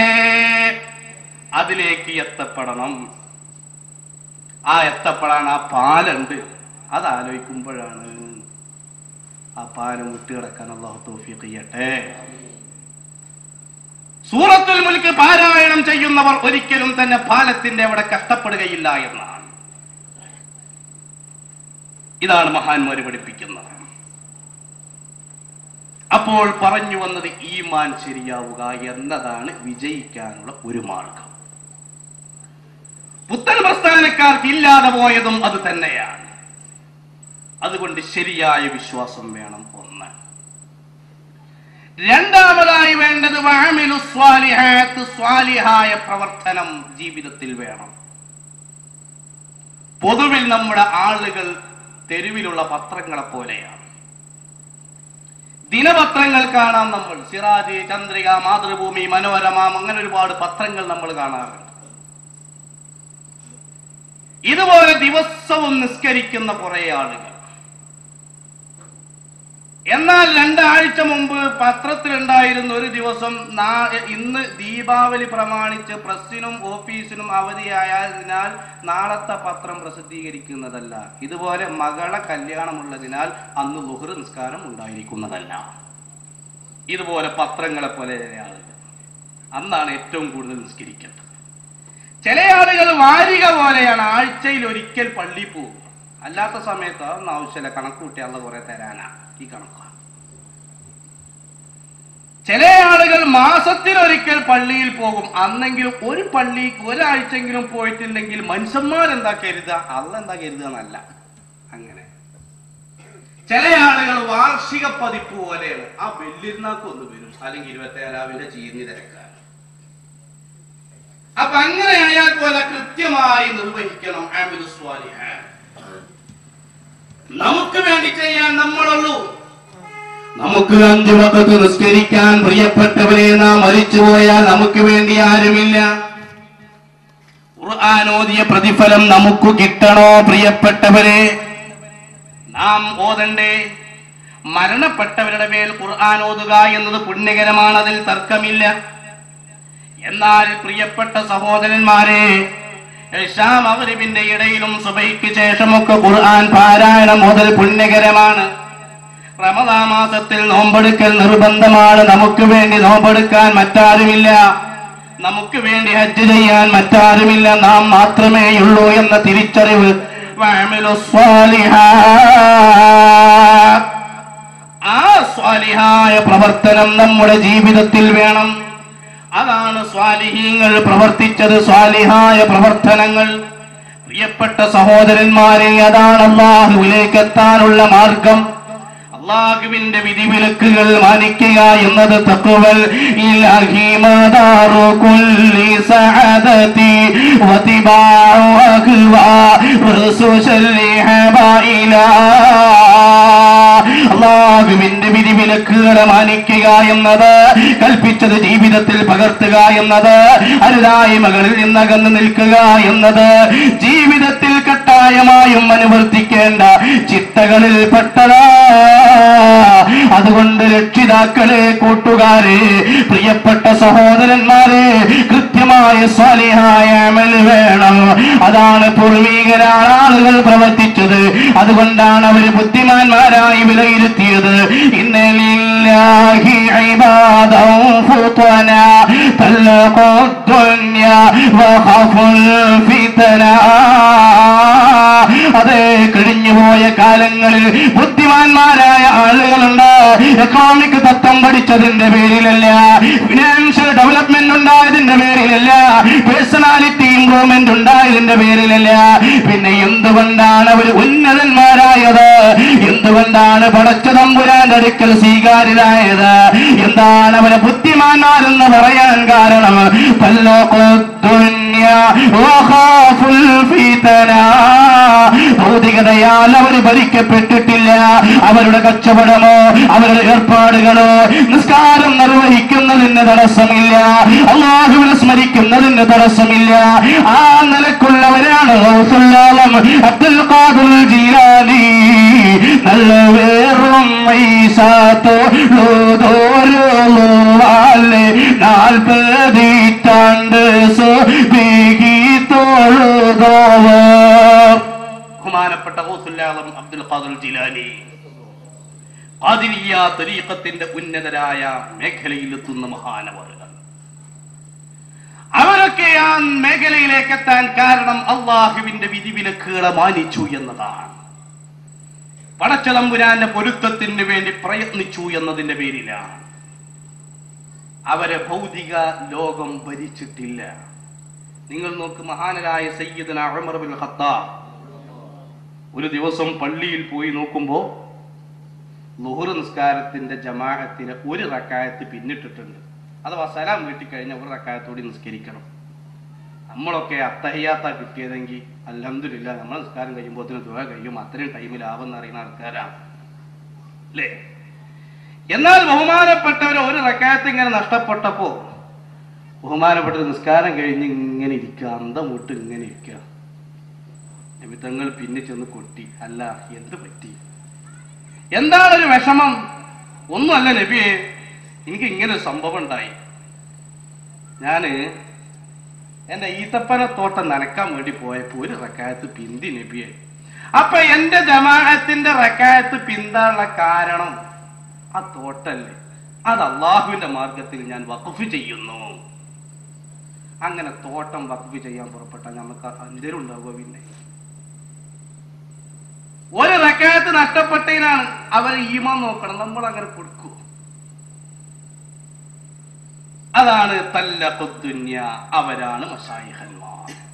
അതിലേക്ക് എത്തപ്പെടണം ആ എത്തപ്പെടാൻ ആ പാലുണ്ട് അതാലോചിക്കുമ്പോഴാണ് ആ പാലം വിട്ടുകിടക്കാൻ അള്ളാഹു തൗഫീഖ് ചെയ്യട്ടെ സൂറത്തുൽ മുൽക്ക് പാരായണം ചെയ്യുന്നവർ ഒരിക്കലും തന്നെ പാലത്തിന്റെ അവിടെ കഷ്ടപ്പെടുകയില്ല എന്നാണ് ഇതാണ് മഹാന്മാര് പഠിപ്പിക്കുന്നത് അപ്പോൾ പറഞ്ഞു വന്നത് ഈമാൻ ശരിയാവുക എന്നതാണ് വിജയിക്കാനുള്ള ഒരു മാർഗം പുത്തൻ പ്രസ്ഥാനക്കാർക്ക് ഇല്ലാതെ പോയതും അത് തന്നെയാണ് അതുകൊണ്ട് ശരിയായ വിശ്വാസം വേണം ഒന്ന് രണ്ടാമതായി വേണ്ടത് വഅമിലു സ്വാലിഹാത്ത് സ്വാലിഹായ പ്രവർത്തനം ജീവിതത്തിൽ വേണം പൊതുവിൽ നമ്മുടെ ആളുകൾ തെരുവിലുള്ള പത്രങ്ങളെ പോലെയാണ് ദിനപത്രങ്ങൾ കാണാം നമ്മൾ സിറാജ് ചന്ദ്രിക മാതൃഭൂമി മനോരമ അങ്ങനെ ഒരുപാട് പത്രങ്ങൾ നമ്മൾ കാണാറുണ്ട് ഇതുപോലെ ദിവസവും നിസ്കരിക്കുന്ന കുറെ ആളുകൾ എന്നാൽ രണ്ടാഴ്ച മുമ്പ് പത്രത്തിലുണ്ടായിരുന്ന ഒരു ദിവസം നാ- ഇന്ന് ദീപാവലി പ്രമാണിച്ച് പ്രസ്സിനും ഓഫീസിനും അവധിയായതിനാൽ നാളത്തെ പത്രം പ്രസിദ്ധീകരിക്കുന്നതല്ല ഇതുപോലെ മകളെ കല്യാണമുള്ളതിനാൽ അന്ന് ലുഹർ നിസ്കാരം ഉണ്ടായിരിക്കുന്നതല്ല ഇതുപോലെ പത്രങ്ങളെ പോലെ ചില ആളുകൾ അന്നാണ് ഏറ്റവും കൂടുതൽ നിസ്കരിക്കേണ്ടത് ചില ആളുകൾ വാരിക പോലെയാണ് ആഴ്ചയിൽ ഒരിക്കൽ പള്ളി പോകും അല്ലാത്ത സമയത്ത് അതൊന്നും ആവശ്യമില്ല കണക്ക് കൂട്ടിയുള്ള കുറെ തരാനാ ഈ കണക്കാണ് ചില ആളുകൾ മാസത്തിൽ ഒരിക്കൽ പള്ളിയിൽ പോകും അന്നെങ്കിലും ഒരു പള്ളി ഒരാഴ്ചയെങ്കിലും പോയിട്ടില്ലെങ്കിൽ മനുഷ്യന്മാരെന്താ കരുതുക അല്ല എന്താ കരുതുക എന്നല്ല അങ്ങനെ ചില ആളുകൾ വാർഷിക പതിപ്പ് പോലെയാണ് ആ വെല്ലിരുന്നാക്ക് ഒന്ന് വരും അല്ലെങ്കിൽ ഇരുപത്തേഴാവിന്റെ ചീന്നി തിരക്കാൻ അപ്പൊ അങ്ങനെ ആയാൽ പോലെ കൃത്യമായി നിർവഹിക്കണം ആമിലു സ്വാലിഹാൻ നമുക്ക് വേണ്ടി ചെയ്യാൻ നമ്മളുള്ളൂ നമുക്ക് അഞ്ചു വക്കത്ത് നിസ്കരിക്കാൻ പ്രിയപ്പെട്ടവരെ നാം മരിച്ചുപോയാൽ നമുക്ക് വേണ്ടി ആരുമില്ല ഖുർആൻ ഓതിയ പ്രതിഫലം നമുക്ക് കിട്ടണോ പ്രിയപ്പെട്ടവരെ നാം ഓതണ്ടേ മരണപ്പെട്ടവരുടെ മേൽ ഖുർആൻ ഓതുക എന്നത് പുണ്യകരമാണ് അതിൽ തർക്കമില്ല എന്നാൽ പ്രിയപ്പെട്ട സഹോദരന്മാരെ ഇഷാ മഗ്രിബിന്റെ ഇടയിലും സുബൈക്ക് ശേഷമൊക്കെ ഖുർആൻ പാരായണം മുതൽ പുണ്യകരമാണ് റമദാ മാസത്തിൽ നോമ്പെടുക്കൽ നിർബന്ധമാണ് നമുക്ക് വേണ്ടി നോമ്പെടുക്കാൻ മറ്റാരുമില്ല നമുക്ക് വേണ്ടി ഹജ്ജ് ചെയ്യാൻ മറ്റാരുമില്ല നാം മാത്രമേയുള്ളൂ എന്ന തിരിച്ചറിവ് വഅമിലു സ്വാലിഹാത്ത്. ആ സ്വാലിഹായ പ്രവർത്തനം നമ്മുടെ ജീവിതത്തിൽ വേണം അതാണ് സ്വാലിഹീങ്ങൾ പ്രവർത്തിച്ചത് സ്വാലിഹായ പ്രവർത്തനങ്ങൾ പ്രിയപ്പെട്ട സഹോദരന്മാരെ അതാണ് അള്ളാഹുവിലേക്ക് എത്താനുള്ള മാർഗം അള്ളാഹുവിന്റെ വിധിവിലക്കുകൾ മാനിക്കുക എന്നത് തക്കുവൽ ഇലാഹി മദാറു കുല്ലി സഅദതി വതിബാഉ അഖ്വാ റസൂലി ഹബായിലാ അള്ളാഹുവിന്റെ വിധിവിലക്കുകളെ മാനിക്കുക എന്നത് കൽപ്പിച്ചത് ജീവിതത്തിൽ പകർത്തുക എന്നത് അരുതായ്മകളിൽ നിന്നകന്ന് നിൽക്കുക എന്നത് ജീവിതത്തിൽ കട്ടായമായും അനുവർത്തിക്കേണ്ട ചിട്ടകളിൽ പെട്ടതാ അതുകൊണ്ട് രക്ഷിതാക്കളെ കൂട്ടുകാരെ പ്രിയപ്പെട്ട സഹോദരന്മാരെ കൃത്യമായ സ്വാലിഹായ അമൽ വേണം അതാണ് പൂർവീകരാണ് ആളുകൾ പ്രവർത്തിച്ചത് അതുകൊണ്ടാണ് അവർ ബുദ്ധിമാന്മാരായി വിലയിരുത്തിയത് ഇന്നലില്ലാഹി ഇബാദൻ ഫുതന തല്ലഖു ദുനിയ വഖഫുൽ ഫിതന അതെ കഴിഞ്ഞുപോയ കാലങ്ങളിൽ ബുദ്ധിമാന്മാരായ ആളുകളുണ്ട് എക്കണോമിക് തത്വം പഠിച്ചതിന്റെ പേരിലല്ല ഫിനാൻഷ്യൽ ഡെവലപ്മെന്റ് ഉണ്ടായതിന്റെ പേരിലല്ല പേഴ്സണാലിറ്റി ഇംപ്രൂവ്മെന്റ് ഉണ്ടായതിന്റെ പേരിലല്ല പിന്നെ എന്തുകൊണ്ടാണ് അവർ ഉന്നതന്മാരായത് എന്തുകൊണ്ടാണ് പടച്ച തമ്പുരാന്റെ അടുക്കൽ സ്വീകാര്യരായത് എന്താണ് അവരെ ബുദ്ധിമാന്മാരെന്ന് പറയാൻ കാരണം പല്ലോദ്ദുന്യ വഖാഫുൽ ഫിതന. ഭൗതികതയാൽ അവർ ഭരിക്കപ്പെട്ടിട്ടില്ല അവരുടെ കച്ചവടമോ അവരുടെ ഏർപ്പാടുകളോ നിസ്കാരം നിർവഹിക്കുന്നതിന് തടസ്സമില്ല അള്ളാഹുവിനെ സ്മരിക്കുന്നതിന് തടസ്സമില്ല ആ നിലക്കുള്ളവരാണ് ഗൗസുല്ലാലം അബ്ദുൽ ഖാദിർ ജീലാനി നല്ല വേറും ോരോവാലെ നാൽപ്പതിറ്റാണ്ട് സുബിഹി തൊഴുതോവർ ബഹുമാനപ്പെട്ട ഔസുല്ലാദം അബ്ദുൽ ഖാദർ ജിലാനി ഖാദിരിയ തരീഖത്തിന്റെ ഉന്നതരായ മേഖലയിലെത്തുന്ന മഹാനവറുകൾ അവരൊക്കെ ആ മേഖലയിലേക്ക് എത്താൻ കാരണം അള്ളാഹുവിന്റെ വിധിവിലക്കുകളെ മാനിച്ചു എന്നതാണ് പടച്ചതമ്പുരാന്റെ പൊരുത്തത്തിന് വേണ്ടി പ്രയത്നിച്ചു എന്നതിന്റെ പേരിലാണ് അവരെ ഭൗതിക ലോകം ഭരിച്ചിട്ടില്ല നിങ്ങൾ നോക്ക് മഹാനരായ സയ്യിദന ഉമർ ബിൻ ഖത്താബ് ഒരു ദിവസം പള്ളിയിൽ പോയി നോക്കുമ്പോ ലുഹുർ നിസ്കാരത്തിന്റെ ജമാഅത്തിന് ഒരു റക്കായത്ത് പിന്നിട്ടിട്ടുണ്ട് അഥവാ സലാം വീട്ടിക്കഴിഞ്ഞ ഒരു റക്കായത്തോടെ നിസ്കരിക്കണം നമ്മളൊക്കെ അത്തഹയ്യാത്ത കിട്ടിയതെങ്കിൽ അലഹമില്ല നമ്മൾ നിസ്കാരം കഴിയുമ്പോൾ ദുഃഖ കഴിയും അത്രയും ടൈമിലാവെന്ന് അറിയുന്ന ആൾക്കാരാണ് അല്ലേ എന്നാൽ ബഹുമാനപ്പെട്ടവർ ഒരു റക്കായത്ത് ഇങ്ങനെ നഷ്ടപ്പെട്ടപ്പോ ബഹുമാനപ്പെട്ട നിസ്കാരം കഴിഞ്ഞ് ഇങ്ങനെ ഇരിക്കുക അന്തം വിട്ട് ഇങ്ങനെ ഇരിക്കുക നിമിത്തങ്ങൾ പിന്നെ ചെന്ന് കൊട്ടി അല്ല എന്ത് പറ്റി എന്താണ് ഒരു വിഷമം ഒന്നുമല്ല നബിയെ എനിക്ക് ഇങ്ങനെ ഒരു സംഭവം ഉണ്ടായി ഞാന് എന്റെ ഈത്തപ്പന തോട്ടം നനക്കാൻ വേണ്ടി പോയപ്പോ ഒരു റക്കായത്ത് പിന്തി നബിയെ അപ്പൊ എന്റെ ജമാഅത്തിന്റെ റക്കായത്ത് പിന്താനുള്ള കാരണം ആ തോട്ടല്ലേ അത് അള്ളാഹുവിന്റെ മാർഗത്തിൽ ഞാൻ വഖഫ് ചെയ്യുന്നു അങ്ങനെ തോട്ടം വഖഫ് ചെയ്യാൻ പുറപ്പെട്ട നമുക്ക് അന്തരം ഉണ്ടാവുക പിന്നെ ഒരു റക്കായത്ത് നഷ്ടപ്പെട്ടതിനാണ് അവർ ഈമാൻ നോക്കണം നമ്മൾ അങ്ങനെ കൊടുക്കൂ അതാണ് തല്ലഖുദ്ദുന്യ അവരാണ് മഷായിഹന്മാർ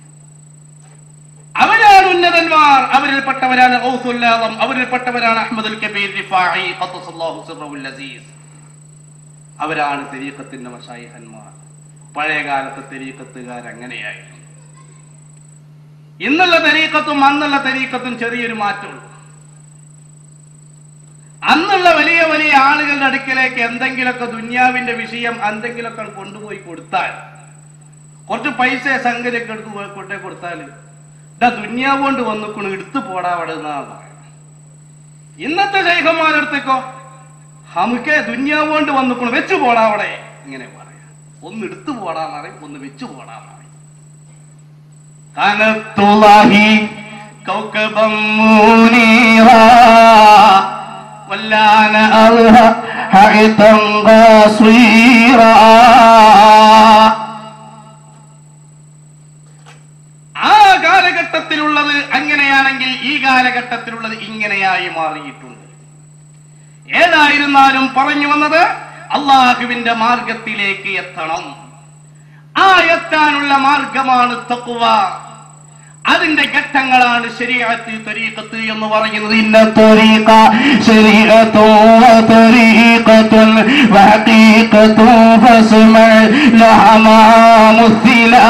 അവരാണ് ഉന്നതന്മാർ അവരിൽപ്പെട്ടവരാണ് ഔസുല്ലാദം അവരിൽപ്പെട്ടവരാണ് അഹ്മദുൽ കബീർ റിഫാഇ ഖദ്ദസല്ലാഹു സിർറഹുൽ അസീസ് അവരാണ് തെരീഖത്തിന്റെ മഷായിഹന്മാർ പഴയ കാലത്തെ തെരീഖത്തുകാർ അങ്ങനെയായിരുന്നു ഇന്നുള്ള തെരീക്കത്തും അന്നുള്ള തെരീക്കത്തും ചെറിയൊരു മാറ്റമുള്ളൂ അന്നുള്ള വലിയ വലിയ ആളുകളുടെ അടുക്കലേക്ക് എന്തെങ്കിലുമൊക്കെ ദുന്യാവിന്റെ വിഷയം എന്തെങ്കിലുമൊക്കെ കൊണ്ടുപോയി കൊടുത്താൽ കുറച്ച് പൈസ സംഗതിയൊക്കെ എടുത്ത് പോയി കൊണ്ടേ കൊടുത്താൽ ഇതാ ദുന്യാവ് കൊണ്ട് വന്നിക്കണു എടുത്തു പോടാ അവിടെ എന്നാണ് പറയുന്നത് ഇന്നത്തെ ശൈഖന്മാരെടുത്തേക്കോ നമുക്ക് ദുന്യാവ് കൊണ്ട് വന്നിക്കണു വെച്ചു പോടാ അവിടെ ഇങ്ങനെ പറയാം ഒന്ന് എടുത്തു പോടാന്ന് പറയും ഒന്ന് വെച്ചു പോടാന്ന് പറയും كانت الله كوكبا منيرا واللعن أرها حيطا قصيرا ആ കാലഘട്ടത്തിലുള്ളത് അങ്ങനെയാണെങ്കിൽ ഈ കാലഘട്ടത്തിലുള്ളത് ഇങ്ങനെയായി മാറിയിട്ടുണ്ട് ഏതായിരുന്നാലും പറഞ്ഞു വന്നത് അള്ളാഹുവിന്റെ മാർഗത്തിലേക്ക് എത്തണം ആ എത്താനുള്ള മാർഗമാണ് തക്കുവ അതിന്റെ ഘട്ടങ്ങളാണ് ശരീഅത്ത് തരീഖത്ത് എന്ന് പറയുന്നത് ഇന്ന طريق شريعة وطريقة وحقيقة فاسمع لها ما مثلا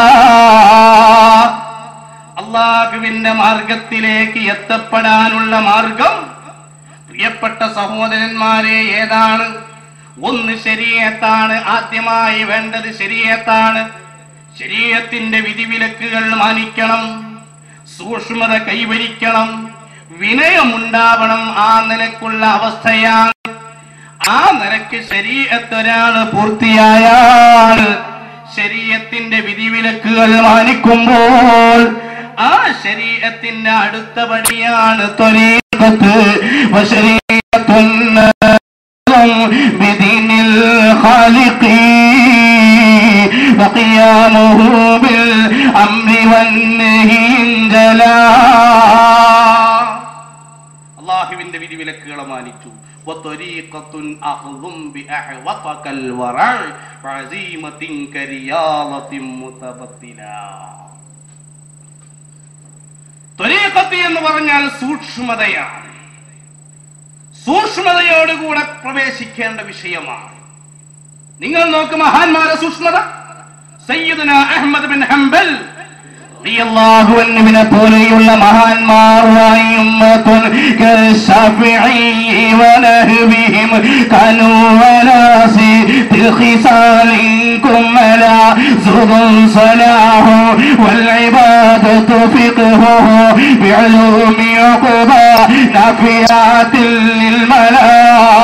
അള്ളാഹുവിന്റെ മാർഗത്തിലേക്ക് എത്തപ്പെടാനുള്ള മാർഗം പ്രിയപ്പെട്ട സഹോദരന്മാരെ ഏതാണ് ഒന്ന് ശരീരത്താണ് ആദ്യമായി വേണ്ടത് ശരീരത്താണ് ശരീരത്തിന്റെ വിധിവിലക്കുകൾ മാനിക്കണം സൂക്ഷ്മത കൈവരിക്കണം വിനയമുണ്ടാവണം ആ നിലക്കുള്ള അവസ്ഥയാണ് ആ നിലക്ക് ശരീരത്തൊരാള് പൂർത്തിയായാൽ ശരീരത്തിന്റെ വിധിവിലക്കുകൾ മാനിക്കുമ്പോൾ ആ ശരീരത്തിന്റെ അടുത്ത പടിയാണ് طريقة وشريعة بدين الخالق وقيامه بالأمر والنهي انجلا അള്ളാഹുവിന്റെ വിധിവിലക്കുകളെ മാനിച്ചു وطريقة أخذ بأحوطك الورع وعزيمة كرياضة متبطلا ത്വരീഖത്ത് എന്ന് പറഞ്ഞാൽ സൂക്ഷ്മതയാണ് സൂക്ഷ്മതയോടുകൂടെ പ്രവേശിക്കേണ്ട വിഷയമാണ് നിങ്ങൾ നോക്ക് മഹാന്മാരെ സൂക്ഷ്മത സയ്യിദുന അഹ്മദ് ബിൻ ഹംബൽ റളിയല്ലാഹു അൻഹുവിനെ പോലെയുള്ള മഹാന്മാർ ഉമ്മത്തുൻ കശഫിഈ വനഹ്ബിഹിം കനൂ വലാസി ഖിസാലിൻകും അലാ സുദുൻ സലാഹു والعبادة فقهه بعلوم عقبى نافيات للملا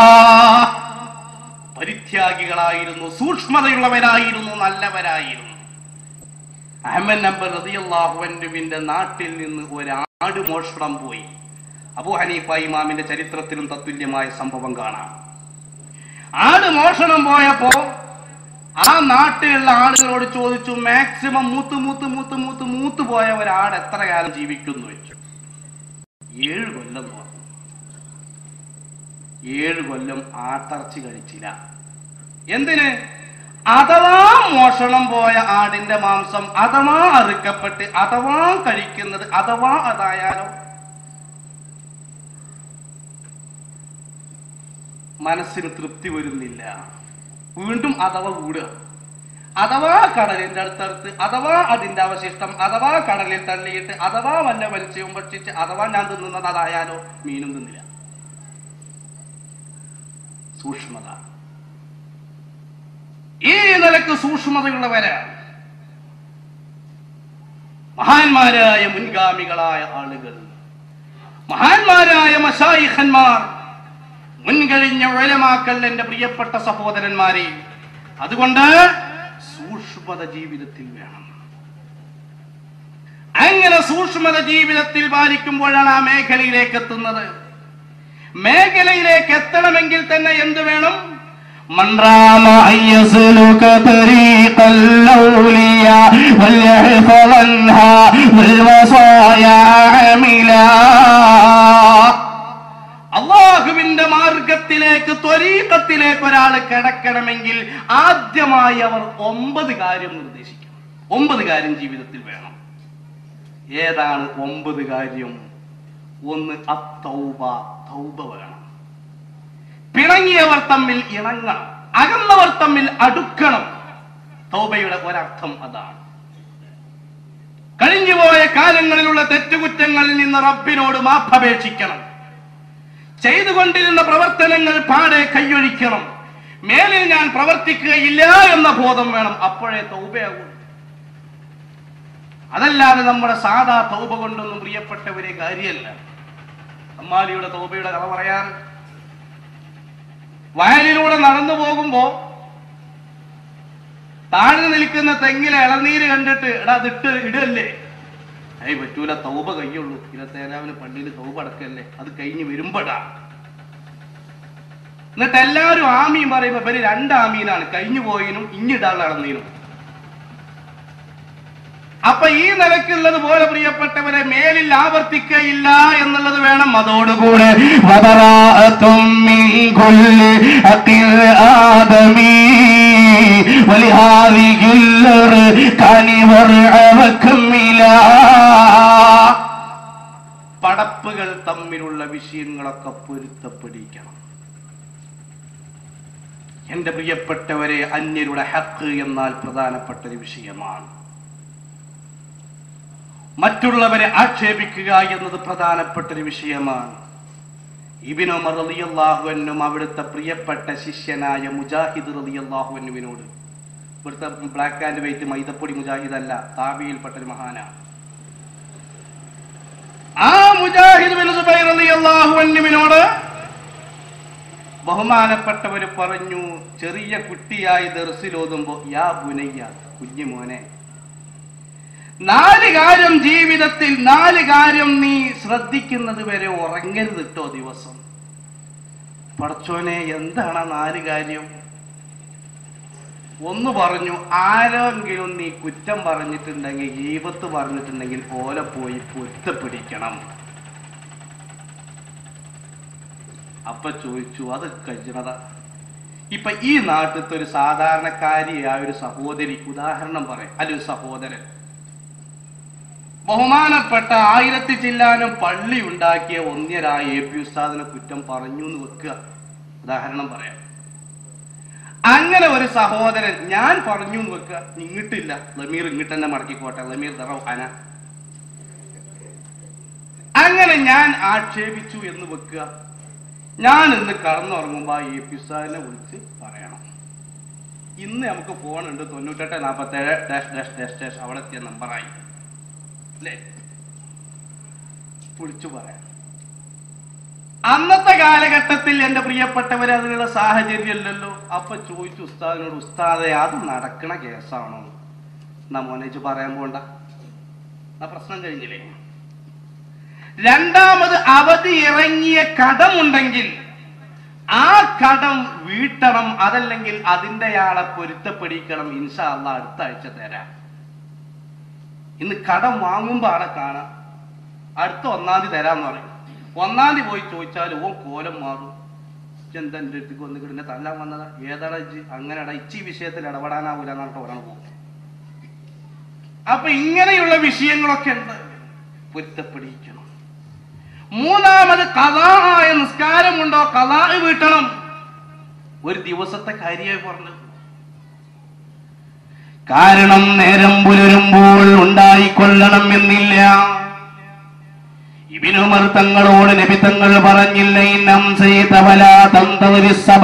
പരിത്യാഗികളായിരുന്നു സൂക്ഷ്മതയുള്ളവരായിരുന്നു നല്ലവരായിരുന്നു അഹമ്മദ് നമ്പർ റളിയല്ലാഹുവിന്റെ നാട്ടിൽ നിന്ന് ഒരാട് മോഷണം പോയി അബൂ ഹനീഫ ഇമാമിന്റെ ചരിത്രത്തിലും തത്തുല്യമായ സംഭവം കാണാം ആട് മോഷണം പോയപ്പോ ആ നാട്ടിലുള്ള ആളുകളോട് ചോദിച്ചു മാക്സിമം മൂത്ത് മൂത്ത് മൂത്ത് മൂത്ത് മൂത്ത് പോയ ഒരാട് എത്ര കാലം ജീവിക്കുന്നു വെച്ചു ഏഴ് കൊല്ലം എന്ന് പറഞ്ഞു ഏഴ് കൊല്ലം ആട്ടിറച്ചി കഴിച്ചില്ല എന്തിന് അഥവാ മോഷണം പോയ ആടിന്റെ മാംസം അഥവാ അറുക്കപ്പെട്ട് അഥവാ കഴിക്കുന്നത് അഥവാ അതായാലോ മനസ്സിന് തൃപ്തി വരുന്നില്ല വീണ്ടും അഥവാ കൂടുക അഥവാ കടലിന്റെ അടുത്തടുത്ത് അഥവാ അതിന്റെ അവശിഷ്ടം അഥവാ കടലിൽ തള്ളിയിട്ട് അഥവാ വല്ല മത്സ്യവും ഭക്ഷിച്ച് അഥവാ ഞാൻ തിന്നുന്നത് അതായാലോ മീനും തിന്നില്ല സൂക്ഷ്മത ഈ നിലക്ക് സൂക്ഷ്മതയുള്ളവരാണ് മഹാന്മാരായ മുൻഗാമികളായ ആളുകൾ മഹാന്മാരായ മഷായിഖന്മാർ മുൻകഴിഞ്ഞ ഉഴലമാക്കൽ എന്റെ പ്രിയപ്പെട്ട സഹോദരന്മാരെ അതുകൊണ്ട് സൂക്ഷ്മത ജീവിതത്തിൽ വേണം അങ്ങനെ സൂക്ഷ്മത ജീവിതത്തിൽ പാലിക്കുമ്പോഴാണ് ആ മേഖലയിലേക്ക് എത്തുന്നത് മേഖലയിലേക്ക് എത്തണമെങ്കിൽ തന്നെ എന്ത് വേണം من رام أن يسلك طريق الأولياء وليحفظنها والوصايا عملا അള്ളാഹുവിന്റെ മാർഗത്തിലേക്ക് ത്വരീക്കത്തിലേക്ക് ഒരാൾ കിടക്കണമെങ്കിൽ ആദ്യമായി അവർ ഒമ്പത് കാര്യം നിർദ്ദേശിക്കും ഒമ്പത് കാര്യം ജീവിതത്തിൽ വേണം ഏതാണ് ഒമ്പത് കാര്യം ഒന്ന് അത്തൗബ തൗബ വേണം പിണങ്ങിയവർ തമ്മിൽ ഇണങ്ങണം അകന്നവർ തമ്മിൽ അടുക്കണം തൗബയുടെ ഒരർത്ഥം അതാണ് കഴിഞ്ഞുപോയ കാലങ്ങളിലുള്ള തെറ്റുകുറ്റങ്ങളിൽ നിന്ന് റബ്ബിനോട് മാപ്പപേക്ഷിക്കണം ചെയ്തുകൊണ്ടിരുന്ന പ്രവർത്തനങ്ങൾ പാടെ കൈയൊഴിക്കണം മേലിൽ ഞാൻ പ്രവർത്തിക്കുകയില്ല എന്ന ബോധം വേണം അപ്പോഴേ തൗബയാകൂ അതല്ലാതെ നമ്മുടെ സാധാ തൗബ കൊണ്ടൊന്നും പ്രിയപ്പെട്ടവരെ കാര്യമല്ല അമ്മാലിയുടെ തൗബയുടെ കഥ പറയാറ് വയലിലൂടെ നടന്നു പോകുമ്പോ താഴ്ന്നു നിൽക്കുന്ന തെങ്ങിലെ ഇളനീര് കണ്ടിട്ട് എടാ അതിട്ട് ഇടല്ലേ ഏയ് പറ്റൂല തൗബ കയ്യുള്ളൂ ഇരുപത്തേഴാവിന് പള്ളിയിൽ തൗബ അടക്കല്ലേ അത് കഴിഞ്ഞ് വരുമ്പോടാ എന്നിട്ട് എല്ലാവരും ആമീൻ പറയുമ്പോ ഇവര് രണ്ട് ആമീനാണ് കഴിഞ്ഞു പോയിനും ഇഞ്ഞിടാൻ നടന്നീനും അപ്പൊ ഈ നിലക്കുള്ളത് പോലെ പ്രിയപ്പെട്ടവരെ മേലിൽ ആവർത്തിക്കയില്ല എന്നുള്ളത് വേണം അതോടുകൂടെ കൂടെ وبراءة من كل حق آدمي ولهذه الأركان ورع وكملا പടപ്പുകൾ തമ്മിലുള്ള വിഷയങ്ങളൊക്കെ പൊരുത്തപ്പെടിക്കണം എന്റെ പ്രിയപ്പെട്ടവരെ അന്യരുടെ ഹക്ക് എന്നാൽ പ്രധാനപ്പെട്ട ഒരു വിഷയമാണ് മറ്റുള്ളവരെ ആക്ഷേപിക്കുക എന്നത് പ്രധാനപ്പെട്ട ഒരു വിഷയമാണ് ഇബിനു റളിയല്ലാഹുവിനും അവിടുത്തെ പ്രിയപ്പെട്ട ശിഷ്യനായ മുജാഹിദ് റളിയല്ലാഹുവിനോട് ഇവിടുത്തെ ബ്ലാക്ക് ആൻഡ് വൈറ്റ് മൈദപ്പൊടി മുജാഹിദ് അല്ല താബിയിൽപ്പെട്ട ഒരു മഹാനാണ് ആ മുജാഹിദ് ബിൻ സുബൈർ റളിയല്ലാഹു അൻഹുവിനോട് ബഹുമാനപ്പെട്ടവര് പറഞ്ഞു ചെറിയ കുട്ടിയായി ദർസിലോതുമ്പോ യാ ബുനയ്യ കുഞ്ഞു മോനെ നാല് കാര്യം ജീവിതത്തിൽ നാല് കാര്യം നീ ശ്രദ്ധിക്കുന്നത് വരെ ഉറങ്ങരുത് കേട്ടോ ദിവസം പടച്ചോനെ എന്താണ് ആ നാല് കാര്യം ഒന്ന് പറഞ്ഞു ആരെങ്കിലും നീ കുറ്റം പറഞ്ഞിട്ടുണ്ടെങ്കിൽ ഈപത്ത് പറഞ്ഞിട്ടുണ്ടെങ്കിൽ ഓല പോയി പൊരുത്തപ്പിടിക്കണം അപ്പൊ ചോദിച്ചു അത് കഴിഞ്ഞത ഇപ്പൊ ഈ നാട്ടിലത്തെ ഒരു സാധാരണക്കാരിയായ ഒരു സഹോദരി ഉദാഹരണം പറയാം അല്ല ഒരു സഹോദരൻ ബഹുമാനപ്പെട്ട ആയിരത്തി ചില്ലാനും പള്ളി ഉണ്ടാക്കിയ ഒന്നിയരായ എ പി ഉസ്താദിനെ കുറ്റം പറഞ്ഞു എന്ന് വെക്കുക ഉദാഹരണം പറയാം അങ്ങനെ ഒരു സഹോദരൻ ഞാൻ പറഞ്ഞു എന്ന് വെക്കുക ഇങ്ങിട്ടില്ല ലമീർ ഇങ്ങിട്ട് തന്നെ മടക്കിക്കോട്ടെ ലമീർ ദറവ് അന അങ്ങനെ ഞാൻ ആക്ഷേപിച്ചു എന്ന് വെക്കുക ഞാൻ ഇന്ന് കടന്നുറങ്ങുമ്പോ ആ എ പി ഉസ്താദിനെ വിളിച്ച് പറയണം ഇന്ന് നമുക്ക് ഫോൺ ഉണ്ട് തൊണ്ണൂറ്റെട്ട് നാൽപ്പത്തേഴ് ഡാഷ് ഡാഷ് ഡാഷ് ഡാഷ് അവിടെ എത്തിയ നമ്പറായി അല്ലേ വിളിച്ചു പറയാം അന്നത്തെ കാലഘട്ടത്തിൽ എന്റെ പ്രിയപ്പെട്ടവർ അതിനുള്ള സാഹചര്യമല്ലല്ലോ അപ്പൊ ചോദിച്ചു ഉസ്താദിനോട് ഉസ്താദെ അത് നടക്കണ കേസാണോ എന്നാ മോനേച്ച് പറയാൻ പോണ്ട എന്നാ പ്രശ്നം കഴിഞ്ഞില്ലേ രണ്ടാമത് അവധി ഇറങ്ങിയ കടമുണ്ടെങ്കിൽ ആ കടം വീട്ടണം അതല്ലെങ്കിൽ അതിന്റെ ആളെ പൊരുത്തപ്പെടിക്കണം ഇൻഷാ അള്ളാ അടുത്ത ആഴ്ച തരാം ഇന്ന് കടം വാങ്ങുമ്പോ ആളെ കാണാം അടുത്ത ഒന്നാം തീയതി തരാന്ന് പറയും ഒന്നാം തീയതി പോയി ചോദിച്ചാൽ ഓൻ കോലം മാറും എന്താ എൻ്റെ അടുത്തേക്ക് വന്ന് കിടന്നെ തല്ലാൻ വന്നതാ ഏതാടാ ഇജ്ജ് അങ്ങനെടാ ഇച്ചി വിഷയത്തിൽ ഇടപെടാനാവൂല എന്നിട്ട് ഒരാൾ പോകും അപ്പൊ ഇങ്ങനെയുള്ള വിഷയങ്ങളൊക്കെ ഉണ്ട് പൊരുത്തപ്പെടിക്കണം മൂന്നാമത് കഥായ നിസ്കാരമുണ്ടോ കഥാ വീട്ടണം ഒരു ദിവസത്തെ കാര്യമായി പറഞ്ഞത് കാരണം നേരം പുലരുമ്പോൾ ഉണ്ടായിക്കൊള്ളണം എന്നില്ല ഇബിനുമർ തങ്ങളോട് നബി തങ്ങൾ പറഞ്ഞില്ല ഇനം ചെയ്തവലാതം സഭ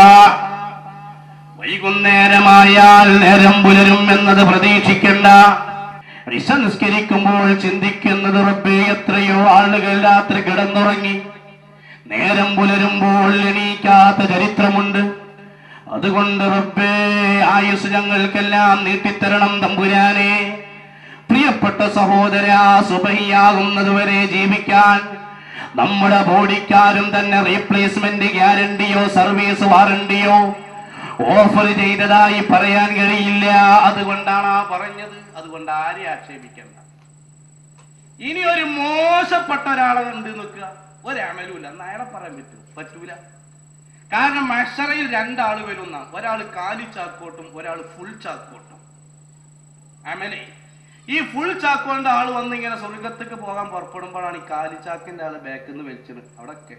വൈകുന്നേരമായാൽ നേരം പുലരും എന്നത് പ്രതീക്ഷിക്കണ്ട റിഷ നിസ്കരിക്കുമ്പോൾ ചിന്തിക്കുന്നത് റബ്ബേ എത്രയോ ആളുകൾ രാത്രി കിടന്നുറങ്ങി നേരം പുലരുമ്പോൾ എണീക്കാത്ത ചരിത്രമുണ്ട് അതുകൊണ്ട് റബ്ബേ ആയുസ് ഞങ്ങൾക്കെല്ലാം നീട്ടിത്തരണം തമ്പുരാനെ പ്രിയപ്പെട്ട സഹോദര സുബഹിയാകുന്നത് വരെ ജീവിക്കാൻ നമ്മുടെ ബോഡിക്കാരും തന്നെ റീപ്ലേസ്മെന്റ് ഗ്യാരണ്ടിയോ സർവീസ് വാറണ്ടിയോ ഓഫർ ചെയ്തതായി പറയാൻ കഴിയില്ല അതുകൊണ്ടാണ് ആ പറഞ്ഞത് അതുകൊണ്ട് ആരെയും ആക്ഷേപിക്കണ്ട ഇനി ഒരു മോശപ്പെട്ട ഒരാളെ ഉണ്ട് നിൽക്കുക ഒരമലുമില്ല എന്നാ അയാളെ പറയാൻ പറ്റും പറ്റൂല കാരണം മഷറയിൽ രണ്ടാള് വരുന്ന ഒരാൾ കാലി ചാക്കോട്ടും ഒരാൾ ഫുൾ ചാക്കോട്ടും അമലെ ഈ ഫുൾ ചാക്കോന്റെ ആള് വന്ന് ഇങ്ങനെ സ്വർഗത്തേക്ക് പോകാൻ പുറപ്പെടുമ്പോഴാണ് ഈ കാലി ചാക്കിന്റെ ആള് ബാക്കിൽ നിന്ന് വലിച്ചത് അവിടൊക്കെ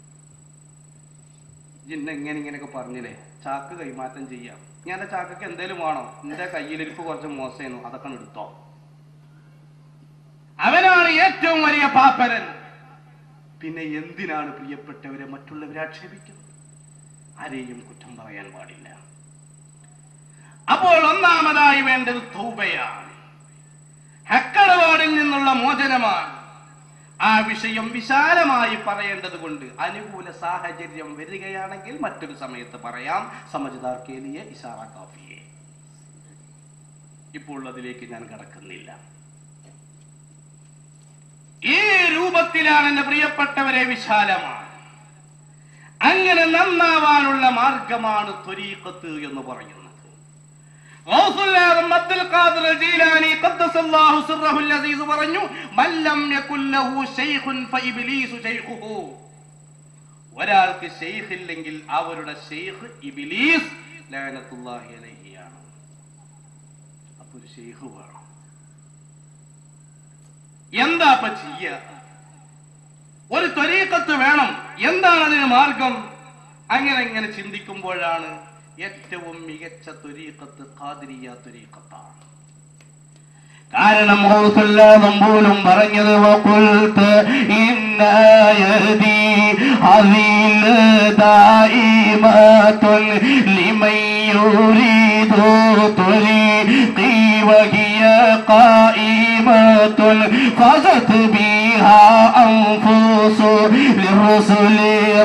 ജിന്ന ഇങ്ങനെ ഇങ്ങനെയൊക്കെ പറഞ്ഞില്ലേ ചാക്ക് കൈമാറ്റം ചെയ്യാം ഞാൻ എന്റെ ചാക്കൊക്കെ എന്തേലും വേണോ എന്റെ കയ്യിലിരിപ്പ് കുറച്ച് മോശമായിരുന്നു അതൊക്കെ ഒന്ന് എടുത്തോ അവനാണ് ഏറ്റവും വലിയ പാപ്പരൻ പിന്നെ എന്തിനാണ് പ്രിയപ്പെട്ടവരെ മറ്റുള്ളവരെ ആക്ഷേപിക്കുന്നത് ആരെയും കുറ്റം പറയാൻ പാടില്ല അപ്പോൾ ഒന്നാമതായി വേണ്ടത് തൗബയാണ് ഹക്കടപാടിൽ നിന്നുള്ള മോചനമാണ് ആ വിഷയം വിശാലമായി പറയേണ്ടത് കൊണ്ട് അനുകൂല സാഹചര്യം വരികയാണെങ്കിൽ മറ്റൊരു സമയത്ത് പറയാം സമജ്ദാർ കേലിയെ ഇഷാറ കാഫിയെ ഇപ്പോൾ അതിലേക്ക് ഞാൻ കടക്കുന്നില്ല ഈ രൂപത്തിലാണ് എന്റെ പ്രിയപ്പെട്ടവരെ വിശാലമാണ് അങ്ങനെ നന്നാവാനുള്ള മാർഗമാണ് ത്വരീഖത്ത് എന്ന് പറയുന്നത് ഗൗസുല്ലാദം അബ്ദുൽ ഖാദിർ ജീലാനി ഖദ്ദസല്ലാഹു സിർറഹുൽ അസീസ് പറഞ്ഞു മല്ലം യകുൽ ലഹു ശൈഖുൻ ഫഇബ്ലീസു ശൈഖുഹു ഒരാൾക്ക് ഷെയ്ഖ് ഇല്ലെങ്കിൽ അവരുടെ ഷെയ്ഖ് ഇബ്ലീസ് ലഅനത്തുല്ലാഹി അലൈഹിയാണ് അപ്പൊ ഒരു ഷെയ്ഖ് വേണം എന്താ അപ്പൊ ചെയ്യ ഒരു ത്വരീക്കത്ത് വേണം എന്താണ് അതിന് മാർഗം അങ്ങനെ ഇങ്ങനെ ചിന്തിക്കുമ്പോഴാണ് ഏറ്റവും മികച്ച ത്വരീക്കത്ത് ഖാദിരിയ ത്വരീക്കത്താണ് കാരണം ഹൗസല്ലാദം പോലും പറഞ്ഞത് വഖുൽത്ത് ഇന്നായതി ഹദിൽ ദായിമത്തുൽ ലിമൻ യുരീദു തുരീഖി വഹിയ ഖായിമത്തുൽ ഫസത് ബിഹാ അൻഫുസു للرسل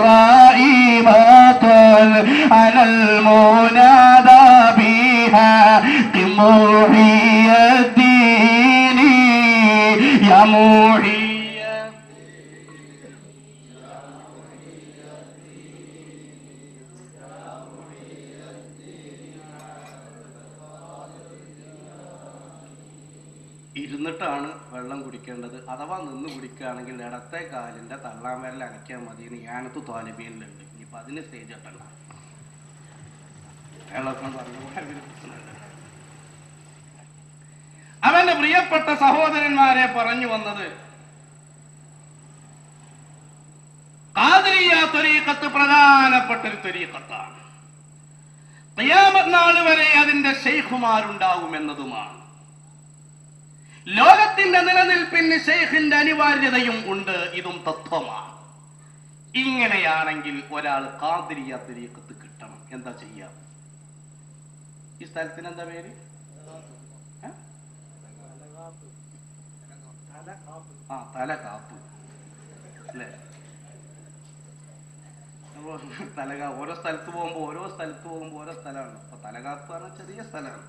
رائمة على المنادى بها قموحي الدين يا موحي ഇരുന്നിട്ടാണ് വെള്ളം കുടിക്കേണ്ടത് അഥവാ നിന്ന് കുടിക്കുകയാണെങ്കിൽ ഇടത്തെ കാലിന്റെ തള്ളാൻ വിരൽ അനക്കിയാൽ മതി എന്ന് ഞാനത്ത് തോലബിയനിലുണ്ട് ഇനിയിപ്പൊ അതിന് സ്റ്റേജ് ഇട്ടണ്ട കേരളത്തിൽ പറഞ്ഞ പോലെ അവര് പ്രശ്നമില്ല. അവന്റെ പ്രിയപ്പെട്ട സഹോദരന്മാരെ പറഞ്ഞു വന്നത് കാതിരിയ ത്വരീക്കത്ത് പ്രധാനപ്പെട്ട ഒരു ത്വരീക്കത്താണ് ഖിയാമത്ത് നാൾ വരെ അതിന്റെ ഷെയ്ഖുമാരുണ്ടാകുമെന്നതുമാണ് ലോകത്തിന്റെ നിലനിൽപ്പിന് ഷെയ്ഖിന്റെ അനിവാര്യതയും ഉണ്ട് ഇതും തത്വമാണ് ഇങ്ങനെയാണെങ്കിൽ ഒരാൾ കാതിരിയ ത്വരീക്കത്ത് കിട്ടണം എന്താ ചെയ്യാം ഈ സ്ഥലത്തിന് എന്താ പേര് ഏ? ആ തല കാപ്പ് അല്ലേ അപ്പൊ തലകാ ഓരോ സ്ഥലത്ത് പോകുമ്പോ ഓരോ സ്ഥലത്ത് പോകുമ്പോ ഓരോ സ്ഥലമാണ് അപ്പൊ തലകാപ്പ് പറഞ്ഞ ചെറിയ സ്ഥലമാണ്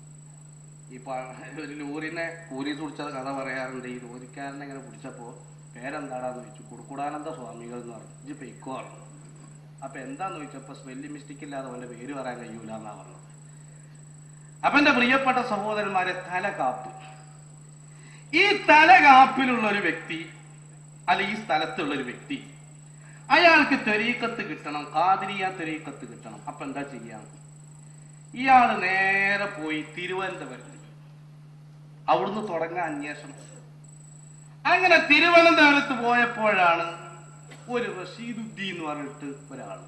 ഈ പ- ഒരു ലോറിനെ പോലീസ് പിടിച്ച കഥ പറയാറുണ്ട് ഈ ലോറിക്കാരനെ ഇങ്ങനെ പിടിച്ചപ്പോ പേരെന്താടാന്ന് ചോദിച്ചു കുടുക്കുടാനന്ദ സ്വാമികൾ എന്ന് പറഞ്ഞു ഇജ് പെയ്ക്കോ പറഞ്ഞു അപ്പൊ എന്താന്ന് ചോദിച്ചപ്പോ സ്പെല്ലിംഗ് മിസ്റ്റേക്ക് ഇല്ലാതെ അവന്റെ പേര് പറയാൻ കഴിയൂല എന്നാ പറഞ്ഞത് അപ്പൊ എന്റെ പ്രിയപ്പെട്ട സഹോദരന്മാരെ തലകാപ്പ് ഈ തലകാപ്പിലുള്ള ഒരു വ്യക്തി അല്ല ഈ സ്ഥലത്തുള്ള ഒരു വ്യക്തി അയാൾക്ക് തെരീക്കത്ത് കിട്ടണം കാതിരിയ തെരീക്കത്ത് കിട്ടണം അപ്പൊ എന്താ ചെയ്യാം ഇയാള് നേരെ പോയി തിരുവനന്തപുരത്ത് അവിടുന്ന് തുടങ്ങാൻ അന്വേഷണം അങ്ങനെ തിരുവനന്തപുരത്ത് പോയപ്പോഴാണ് ഒരു റഷീദുദ്ദീൻ എന്ന് പറഞ്ഞിട്ട് ഒരാൾ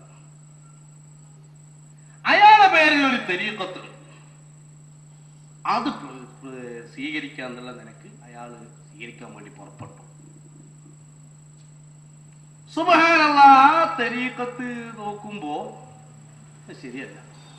അയാളുടെ പേരിൽ ഒരു തെരീക്കത്ത് അത് പ്ര- പ്ര- സ്വീകരിക്കാന്നുള്ള നിനക്ക് അയാൾ സ്വീകരിക്കാൻ വേണ്ടി പുറപ്പെട്ടു സുബഹാനല്ല ആ തെരീക്കത്ത് നോക്കുമ്പോ അത് ശരിയല്ല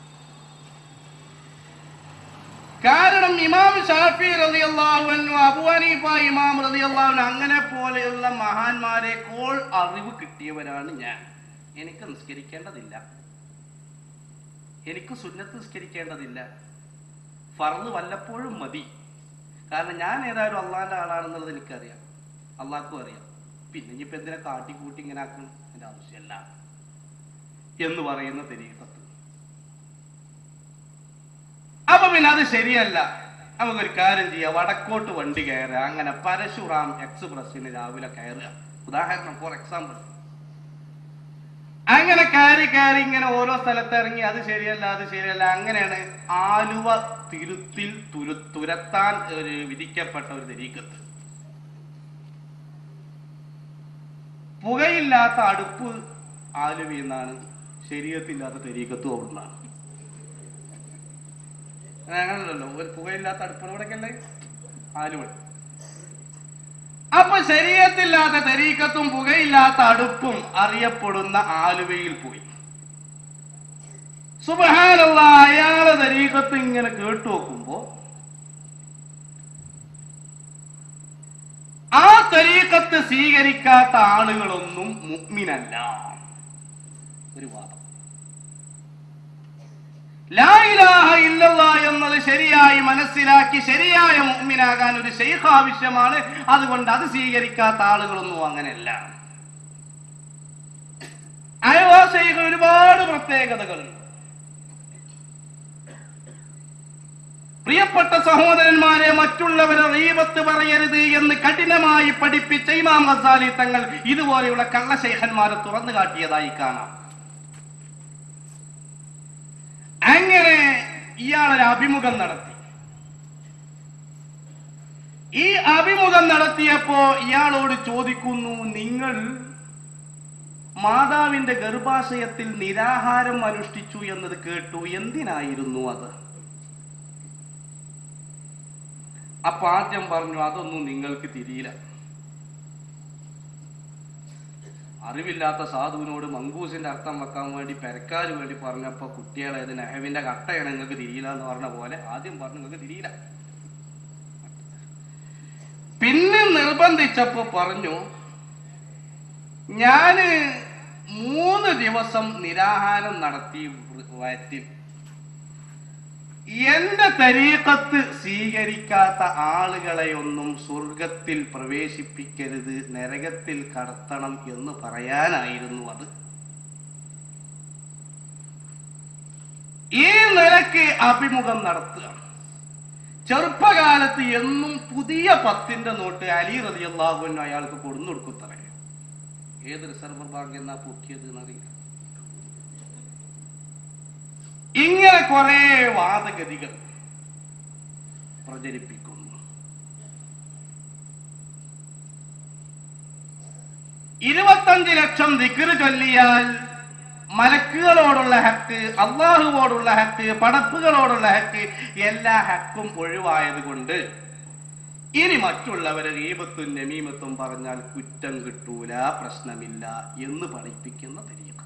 കാരണം ഇമാം ഷാഫി റളിയല്ലാഹു അൻഹു അബൂ ഹനീഫ ഇമാം റളിയല്ലാഹു അൻഹു അങ്ങനെ പോലെയുള്ള മഹാന്മാരെക്കോൾ അറിവ് കിട്ടിയവരാണ് ഞാൻ എനിക്ക് നിസ്കരിക്കേണ്ടതില്ല എനിക്ക് സുന്നത്ത് നിസ്കരിക്കേണ്ടതില്ല ഫർദ് വല്ലപ്പോഴും മതി കാരണം ഞാൻ ഏതായാലും അള്ളാന്റെ ആളാണെന്നുള്ളത് എനിക്കറിയാം അള്ളാഹ്ക്കും അറിയാം പിന്നെ ഇനിയിപ്പോ എന്തിനാ കാട്ടിക്കൂട്ടി ഇങ്ങനെ ആക്കണം എന്റെ ആവശ്യമല്ല എന്ന് പറയുന്ന തെരീക്കത്ത് അപ്പൊ പിന്നെ അത് ശരിയല്ല നമുക്കൊരു കാര്യം ചെയ്യാം വടക്കോട്ട് വണ്ടി കയറുക അങ്ങനെ പരശുറാം എക്സ്പ്രസിന് രാവിലെ കയറുക ഉദാഹരണം ഫോർ എക്സാമ്പിൾ അങ്ങനെ കയറി കയറി ഇങ്ങനെ ഓരോ സ്ഥലത്ത് ഇറങ്ങി അത് ശരിയല്ല അത് ശരിയല്ല അങ്ങനെയാണ് ആലുവ തിരുത്തിൽ തുരു തുരത്താൻ ഒരു വിധിക്കപ്പെട്ട ഒരു തെരീക്കത്ത് പുകയില്ലാത്ത അടുപ്പ് ആലുവയിൽ നിന്നാണ് ശരീരത്തില്ലാത്ത തെരീക്കത്തും അവിടുന്നാണ് അങ്ങനല്ലോ ഒരു പുകയില്ലാത്ത അടുപ്പ് ഇവിടെയൊക്കെ ആലുവ അപ്പൊ ശരീരത്തില്ലാത്ത തെരീക്കത്തും പുകയില്ലാത്ത അടുപ്പും അറിയപ്പെടുന്ന ആലുവയിൽ പോയി സുബഹാനുള്ള അയാളെ തെരീക്കത്ത് ഇങ്ങനെ കേട്ടു നോക്കുമ്പോ ആ തെരീക്കത്ത് സ്വീകരിക്കാത്ത ആളുകളൊന്നും മുഗ്മിനല്ല ഒരു വാദം ലാ ഇലാഹ ഇല്ലല്ലാ എന്നത് ശരിയായി മനസ്സിലാക്കി ശരിയായ മുഅ്മിനാകാൻ ഒരു ശൈഖ് ആവശ്യമാണ് അതുകൊണ്ട് അത് സ്വീകരിക്കാത്ത ആളുകളൊന്നും അങ്ങനെയല്ല അയവാ ശൈഖ് ഒരുപാട് പ്രത്യേകതകളുണ്ട് പ്രിയപ്പെട്ട സഹോദരന്മാരെ മറ്റുള്ളവരെ റീബത്ത് പറയരുത് എന്ന് കഠിനമായി പഠിപ്പിച്ച ഇമാം ഗസാലി തങ്ങൾ ഇതുപോലെയുള്ള കള്ളശേഖന്മാരെ തുറന്നു കാട്ടിയതായി കാണാം അങ്ങനെ ഇയാളൊരു അഭിമുഖം നടത്തി ഈ അഭിമുഖം നടത്തിയപ്പോ ഇയാളോട് ചോദിക്കുന്നു നിങ്ങൾ മാതാവിന്റെ ഗർഭാശയത്തിൽ നിരാഹാരം അനുഷ്ഠിച്ചു എന്നത് കേട്ടു എന്തിനായിരുന്നു അത് അപ്പൊ ആദ്യം പറഞ്ഞു അതൊന്നും നിങ്ങൾക്ക് തിരിയില്ല അറിവില്ലാത്ത സാധുവിനോട് മങ്കൂസിന്റെ അർത്ഥം വെക്കാൻ വേണ്ടി പെരക്കാര് വേണ്ടി പറഞ്ഞപ്പോ കുട്ടികളെ ഇത് നെഹവിന്റെ കട്ടയാണ് നിങ്ങൾക്ക് തിരിയില്ല എന്ന് പറഞ്ഞ പോലെ ആദ്യം പറഞ്ഞു നിങ്ങൾക്ക് തിരിയില്ല പിന്നെ നിർബന്ധിച്ചപ്പോ പറഞ്ഞു ഞാന് മൂന്ന് ദിവസം നിരാഹാരം നടത്തി വയറ്റിൽ എന്റെ തരീക്കത്ത് സ്വീകരിക്കാത്ത ആളുകളെയൊന്നും സ്വർഗത്തിൽ പ്രവേശിപ്പിക്കരുത് നരകത്തിൽ കടത്തണം എന്ന് പറയാനായിരുന്നു അത് ഈ നിലക്ക് അഭിമുഖം നടത്തുക ചെറുപ്പകാലത്ത് എന്നും പുതിയ പത്തിന്റെ നോട്ട് അലി റതിയല്ലാഹുവിന് അയാൾക്ക് കൊടുന്നു കൊടുക്കുത്തറേ ഏത് റിസർവർ ബാങ്ക് എന്നാ പൊക്കിയത് എന്നറിയില്ല ഇങ്ങനെ കുറെ വാദഗതികൾ പ്രചരിപ്പിക്കുന്നു ഇരുപത്തഞ്ച് ലക്ഷം ദിക്റ് ചൊല്ലിയാൽ മലക്കുകളോടുള്ള ഹക്ക് അള്ളാഹുവോടുള്ള ഹക്ക് പടപ്പുകളോടുള്ള ഹക്ക് എല്ലാ ഹക്കും ഒഴിവായത് കൊണ്ട് ഇനി മറ്റുള്ളവരെ റീബത്തും നമീമത്തും പറഞ്ഞാൽ കുറ്റം കിട്ടൂല പ്രശ്നമില്ല എന്ന് പഠിപ്പിക്കുന്ന തെരീക്കത്ത്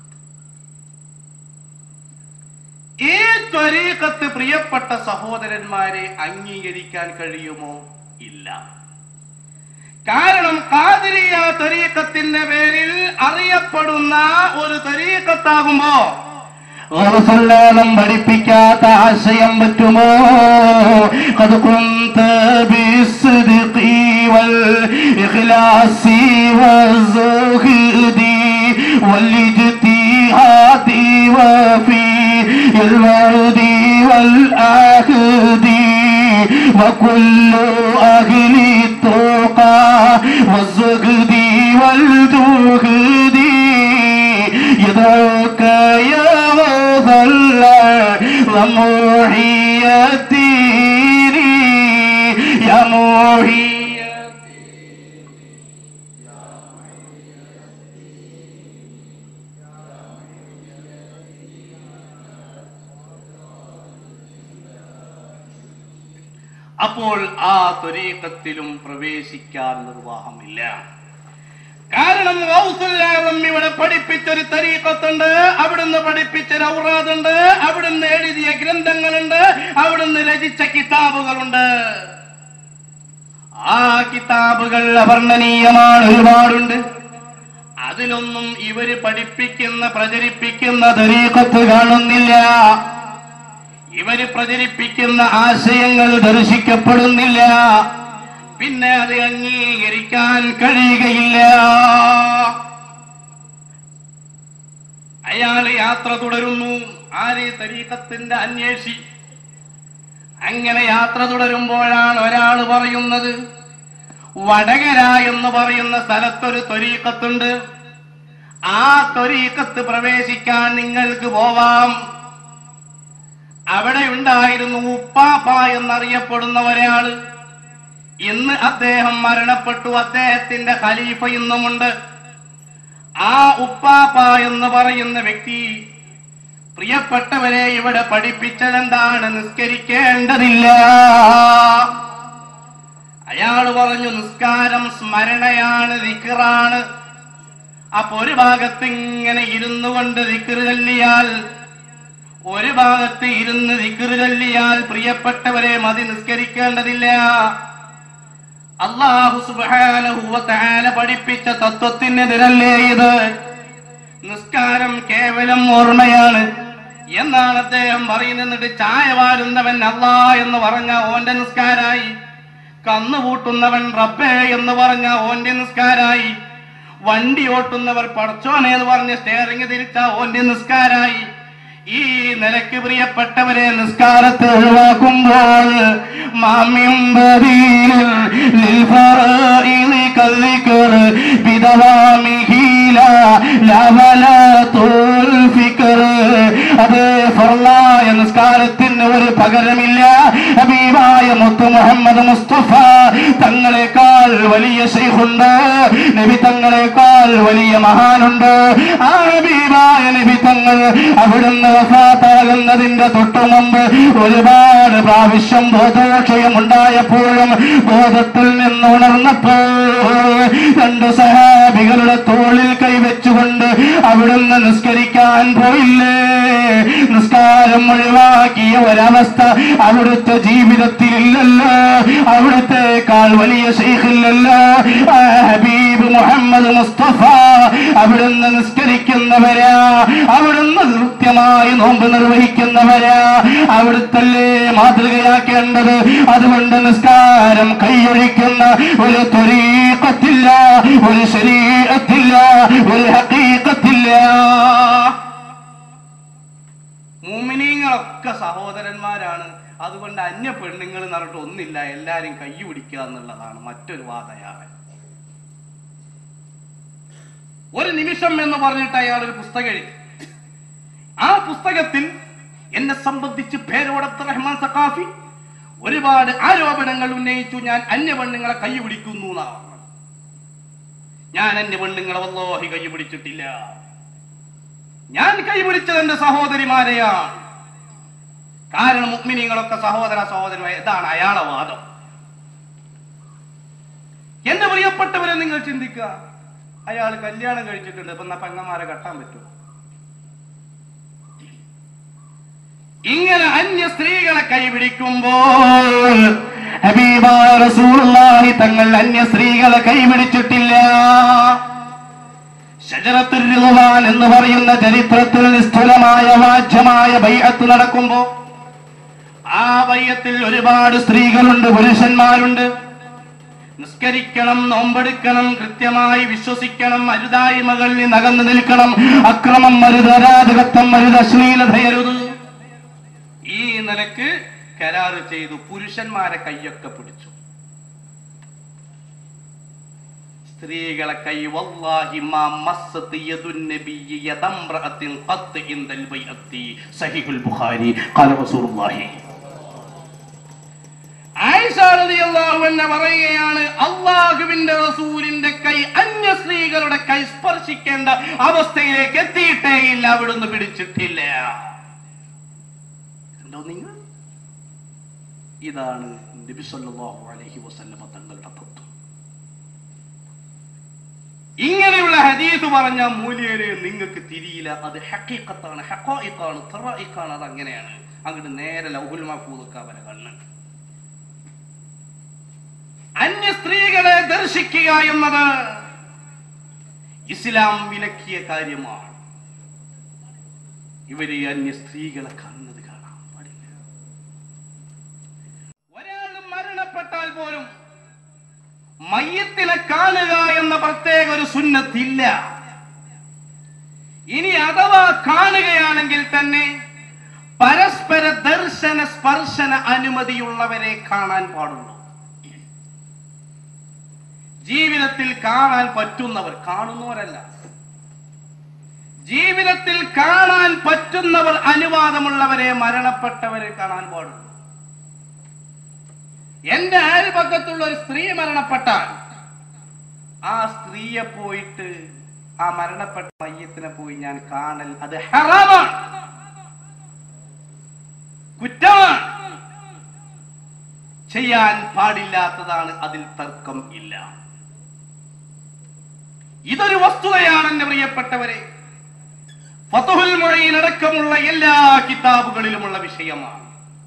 ഈ ത്വരീക്കത്ത് പ്രിയപ്പെട്ട സഹോദരന്മാരെ അംഗീകരിക്കാൻ കഴിയുമോ ഇല്ല കാരണം കാതിരിയ ത്വരീക്കത്തിന്റെ പേരിൽ അറിയപ്പെടുന്ന ഒരു ത്വരീക്കത്താകുമ്പോ റസൂലുള്ളാഹി പഠിപ്പിക്കാത്ത ആശയം പറ്റുമോ അത് കുന്ത ബിസ്ദിഖി والإخلاص والزهد والاجتهاد وفي الورد والعهد وكل أهل التقى والزهد والجهد يدعوك يا غفل ومحيي الدين يا محيي അപ്പോൾ ആ ത്വരീക്കത്തിലും പ്രവേശിക്കാൻ നിർവാഹമില്ല കാരണം ഗൗസുൽ ആസം ഇവിടെ പഠിപ്പിച്ചൊരു തരീക്കത്തുണ്ട് അവിടുന്ന് പഠിപ്പിച്ചൊരു ഔറാദുണ്ട് അവിടുന്ന് എഴുതിയ ഗ്രന്ഥങ്ങളുണ്ട് അവിടുന്ന് രചിച്ച കിതാബുകളുണ്ട് ആ കിതാബുകൾ അവർണ്ണനീയമാണ് ഒരുപാടുണ്ട് അതിലൊന്നും ഇവര് പഠിപ്പിക്കുന്ന പ്രചരിപ്പിക്കുന്ന തരീക്കത്ത് കാണുന്നില്ല ഇവര് പ്രചരിപ്പിക്കുന്ന ആശയങ്ങൾ ദർശിക്കപ്പെടുന്നില്ല പിന്നെ അത് അംഗീകരിക്കാൻ കഴിയുകയില്ല അയാൾ യാത്ര തുടരുന്നു ആര് തരീക്കത്തിന്റെ അന്വേഷി അങ്ങനെ യാത്ര തുടരുമ്പോഴാണ് ഒരാൾ പറയുന്നത് വടകര എന്ന് പറയുന്ന സ്ഥലത്തൊരു ത്വരീക്കത്തുണ്ട് ആ ത്വരീക്കത്ത് പ്രവേശിക്കാൻ നിങ്ങൾക്ക് പോവാം അവിടെ ഉണ്ടായിരുന്നു ഉപ്പാപ്പ എന്നറിയപ്പെടുന്ന ഒരാള് ഇന്ന് അദ്ദേഹം മരണപ്പെട്ടു അദ്ദേഹത്തിന്റെ ഖലീഫ ഇന്നുമുണ്ട് ആ ഉപ്പാപ്പ എന്ന് പറയുന്ന വ്യക്തി പ്രിയപ്പെട്ടവരെ ഇവിടെ പഠിപ്പിച്ചതെന്താണ് നിസ്കരിക്കേണ്ടതില്ല അയാൾ പറഞ്ഞു നിസ്കാരം സ്മരണയാണ് ദിക്റാണ് അപ്പൊ ഒരു ഭാഗത്ത് ഇങ്ങനെ ഇരുന്നു കൊണ്ട് ദിക്റ് ചൊല്ലിയാൽ ഒരു ഭാഗത്ത് ഇരുന്ന് ദിക്റ് ചൊല്ലിയാൽ പ്രിയപ്പെട്ടവരെ മതി നിസ്കരിക്കേണ്ടതില്ല അള്ളാഹു സുബ്ഹാനഹു വ തആല പഠിപ്പിച്ച തത്വത്തിനെതിരല്ലേ ഇത് നിസ്കാരം കേവലം ഓർമ്മയാണ് എന്നാണ് അദ്ദേഹം പറയുന്നത് എന്നിട്ട് ചായ വാരുന്നവൻ അള്ളാ എന്ന് പറഞ്ഞ ഓന്റെ നിസ്കാരായി കന്നുകൂട്ടുന്നവൻ റബ്ബേ എന്ന് പറഞ്ഞ ഓന്റെ നിസ്കാരായി വണ്ടി ഓട്ടുന്നവർ പടച്ചോനെ എന്ന് പറഞ്ഞ സ്റ്റിയറിംഗ് തിരിച്ച ഓന്റെ നിസ്കാരായി ഈ നിലക്ക് പ്രിയപ്പെട്ടവരെ നിസ്കാരത്തെ ഒഴിവാക്കുമ്പോൾ മാമ്യം ബദീലിൽ للفرائض كالذكر بدوامه لا لا ولا طول فكر അത് ഫർലായ നിസ്കാരത്തിന് ഒരു പകരമില്ല ഹബീബായ മുത്തു മുഹമ്മദ് മുസ്തഫ തങ്ങളെക്കാൾ വലിയ ശൈഖുണ്ട് നബി തങ്ങളെക്കാൾ വലിയ മഹാനുണ്ട് ആ ഹബീബായ നബി തങ്ങൾ അവിടുന്ന് വഫാത്താകുന്നതിന്റെ തൊട്ടു മുമ്പ് ഒരുപാട് പ്രാവശ്യം ബോധോക്ഷയം ഉണ്ടായപ്പോഴും ബോധത്തിൽ നിന്ന് ഉണർന്നപ്പോൾ രണ്ട് സഹാബികളുടെ തോളിൽ കൈവച്ചുകൊണ്ട് അവിടുന്ന് നിസ്കരിക്കാൻ പോയില്ലേ നിസ്കാരം ഒഴിവാക്കിയ ഒരവസ്ഥ അവിടുത്തെ ജീവിതത്തിൽ ഇല്ലല്ലോ അവിടുത്തെക്കാൾ വലിയ ശൈഖില്ലല്ലോ ആ ഹബീബ് മുഹമ്മദ് മുസ്തഫ അവിടുന്ന് നിസ്കരിക്കുന്നവരാ അവിടുന്ന് കൃത്യമായി നോമ്പ് നിർവഹിക്കുന്നവരാ അവിടുത്തല്ലേ മാതൃകയാക്കേണ്ടത് അതുകൊണ്ട് നിസ്കാരം കൈയൊഴിക്കുന്ന ഒരു ത്വരീക്കത്തില്ല ഒരു ശരീരത്തില്ല ഒരു ഹക്കീക്കത്തില്ല മൂമിനീങ്ങളൊക്കെ സഹോദരന്മാരാണ് അതുകൊണ്ട് അന്യ പെണ്ണുങ്ങൾ എന്ന് പറഞ്ഞിട്ട് ഒന്നില്ല എല്ലാരും കൈ പിടിക്കുക എന്നുള്ളതാണ് മറ്റൊരു വാദയാവൻ ഒരു നിമിഷം എന്ന് പറഞ്ഞിട്ട് അയാൾ ഒരു പുസ്തകം എഴുതി ആ പുസ്തകത്തിൽ എന്നെ സംബന്ധിച്ച് പേരോടത്ത് റഹ്മാൻ സഖാഫി ഒരുപാട് ആരോപണങ്ങൾ ഉന്നയിച്ചു ഞാൻ അന്യ പെണ്ണുങ്ങളെ കൈ പിടിക്കുന്നു എന്നാ പറഞ്ഞത്. ഞാൻ അന്യ പെണ്ണുങ്ങളെ വല്ലോഹി കൈ പിടിച്ചിട്ടില്ല ഞാൻ കൈ പിടിച്ചത് എന്റെ സഹോദരിമാരെയാണ് കാരണം മുഗ്മിനികളൊക്കെ സഹോദര സഹോദരമായ ഇതാണ് അയാളെ വാദം എന്റെ പ്രിയപ്പെട്ടവരെ നിങ്ങൾ ചിന്തിക്കുക അയാൾ കല്യാണം കഴിച്ചിട്ടുണ്ട് ഇപ്പൊ എന്നാ പെങ്ങന്മാരെ കെട്ടാൻ പറ്റുമോ ഇങ്ങനെ അന്യ സ്ത്രീകളെ കൈപിടിക്കുമ്പോൾ ഹബീബായ റസൂലുള്ളാഹി തങ്ങൾ അന്യ സ്ത്രീകളെ കൈപിടിച്ചിട്ടില്ല ഷജറത്തുൽ റിദ്വാൻ എന്ന് പറയുന്ന ചരിത്രത്തിൽ നിസ്തുലമായ വാജ്യമായ ബൈഅത്ത് നടക്കുമ്പോ ആ ബൈഅത്തിൽ ഒരുപാട് സ്ത്രീകളുണ്ട് പുരുഷന്മാരുണ്ട് നിസ്കരിക്കണം നോമ്പെടുക്കണം കൃത്യമായി വിശ്വസിക്കണം അരുതായ്മകളിൽ നിന്ന് അകന്നു നിൽക്കണം അക്രമം മരുത് അരാധകത്വം മരുത് അശ്ലീലതയരുത് ഈ നിലക്ക് കരാറ് ചെയ്തു പുരുഷന്മാരെ കൈയൊക്കെ പിടിച്ചു സ്ത്രീകളെ കൈ വല്ലാഹി മാ മസ്സത്ത് യദുൻ നബിയ്യി യദംറഅത്തിൻ ഖത്ത് ഇൻദൽ ബൈഅത്തി സഹീഹുൽ ബുഖാരി ഖാല റസൂലുള്ളാഹി ആയിഷ റളിയല്ലാഹു അൻഹ പറയുകയാണ് അള്ളാഹുവിന്റെ റസൂലിന്റെ കൈ അന്യ സ്ത്രീകളുടെ കൈ സ്പർശിക്കേണ്ട അവസ്ഥയിലേക്ക് എത്തിയിട്ടേ ഇല്ല അവിടുന്ന് പിടിച്ചിട്ടില്ല കണ്ടോ നിങ്ങൾ ഇതാണ് നബി സല്ലല്ലാഹു അലൈഹി വസല്ലമ തങ്ങളുടെ തത്വം ഇങ്ങനെയുള്ള ഹദീസ് പറഞ്ഞ മൂല്യരെ നിങ്ങൾക്ക് തിരിയില്ല അത് ഹക്കീക്കത്താണ് ഹക്കോയിക്കാണ് തെറായിക്കാണ് അത് അങ്ങനെയാണ് അങ്ങോട്ട് നേരെ ലൗഹുൽ മഹ്ഫൂദൊക്കെ അവരെ കണ്ണ് അന്യ സ്ത്രീകളെ ദർശിക്കുക എന്നത് ഇസ്ലാം വിലക്കിയ കാര്യമാണ് ഇവര് അന്യ സ്ത്രീകളെ കാണുന്നത് കാണാൻ പാടില്ല ഒരാൾ മരണപ്പെട്ടാൽ പോലും മയ്യത്തിനെ കാണുക എന്ന പ്രത്യേക ഒരു സുന്നത്തില്ല ഇനി അഥവാ കാണുകയാണെങ്കിൽ തന്നെ പരസ്പര ദർശന സ്പർശന അനുമതിയുള്ളവരെ കാണാൻ പാടുള്ളൂ ജീവിതത്തിൽ കാണാൻ പറ്റുന്നവർ കാണുന്നവരല്ല ജീവിതത്തിൽ കാണാൻ പറ്റുന്നവർ അനുവാദമുള്ളവരെ മരണപ്പെട്ടവരെ കാണാൻ പാടുള്ളൂ എന്റെ അയൽപക്കത്തുള്ള ഒരു സ്ത്രീ മരണപ്പെട്ടാൽ ആ സ്ത്രീയെ പോയിട്ട് ആ മരണപ്പെട്ട മയ്യത്തിനെ പോയി ഞാൻ കാണൽ അത് ഹറാമാണ് കുറ്റമാണ് ചെയ്യാൻ പാടില്ലാത്തതാണ് അതിൽ തർക്കം ഇല്ല ഇതൊരു വസ്തുതയാണ് എന്റെ പ്രിയപ്പെട്ടവരെ ഫതുഹുൽ മൊഴിയിലടക്കമുള്ള എല്ലാ കിതാബുകളിലുമുള്ള വിഷയമാണ്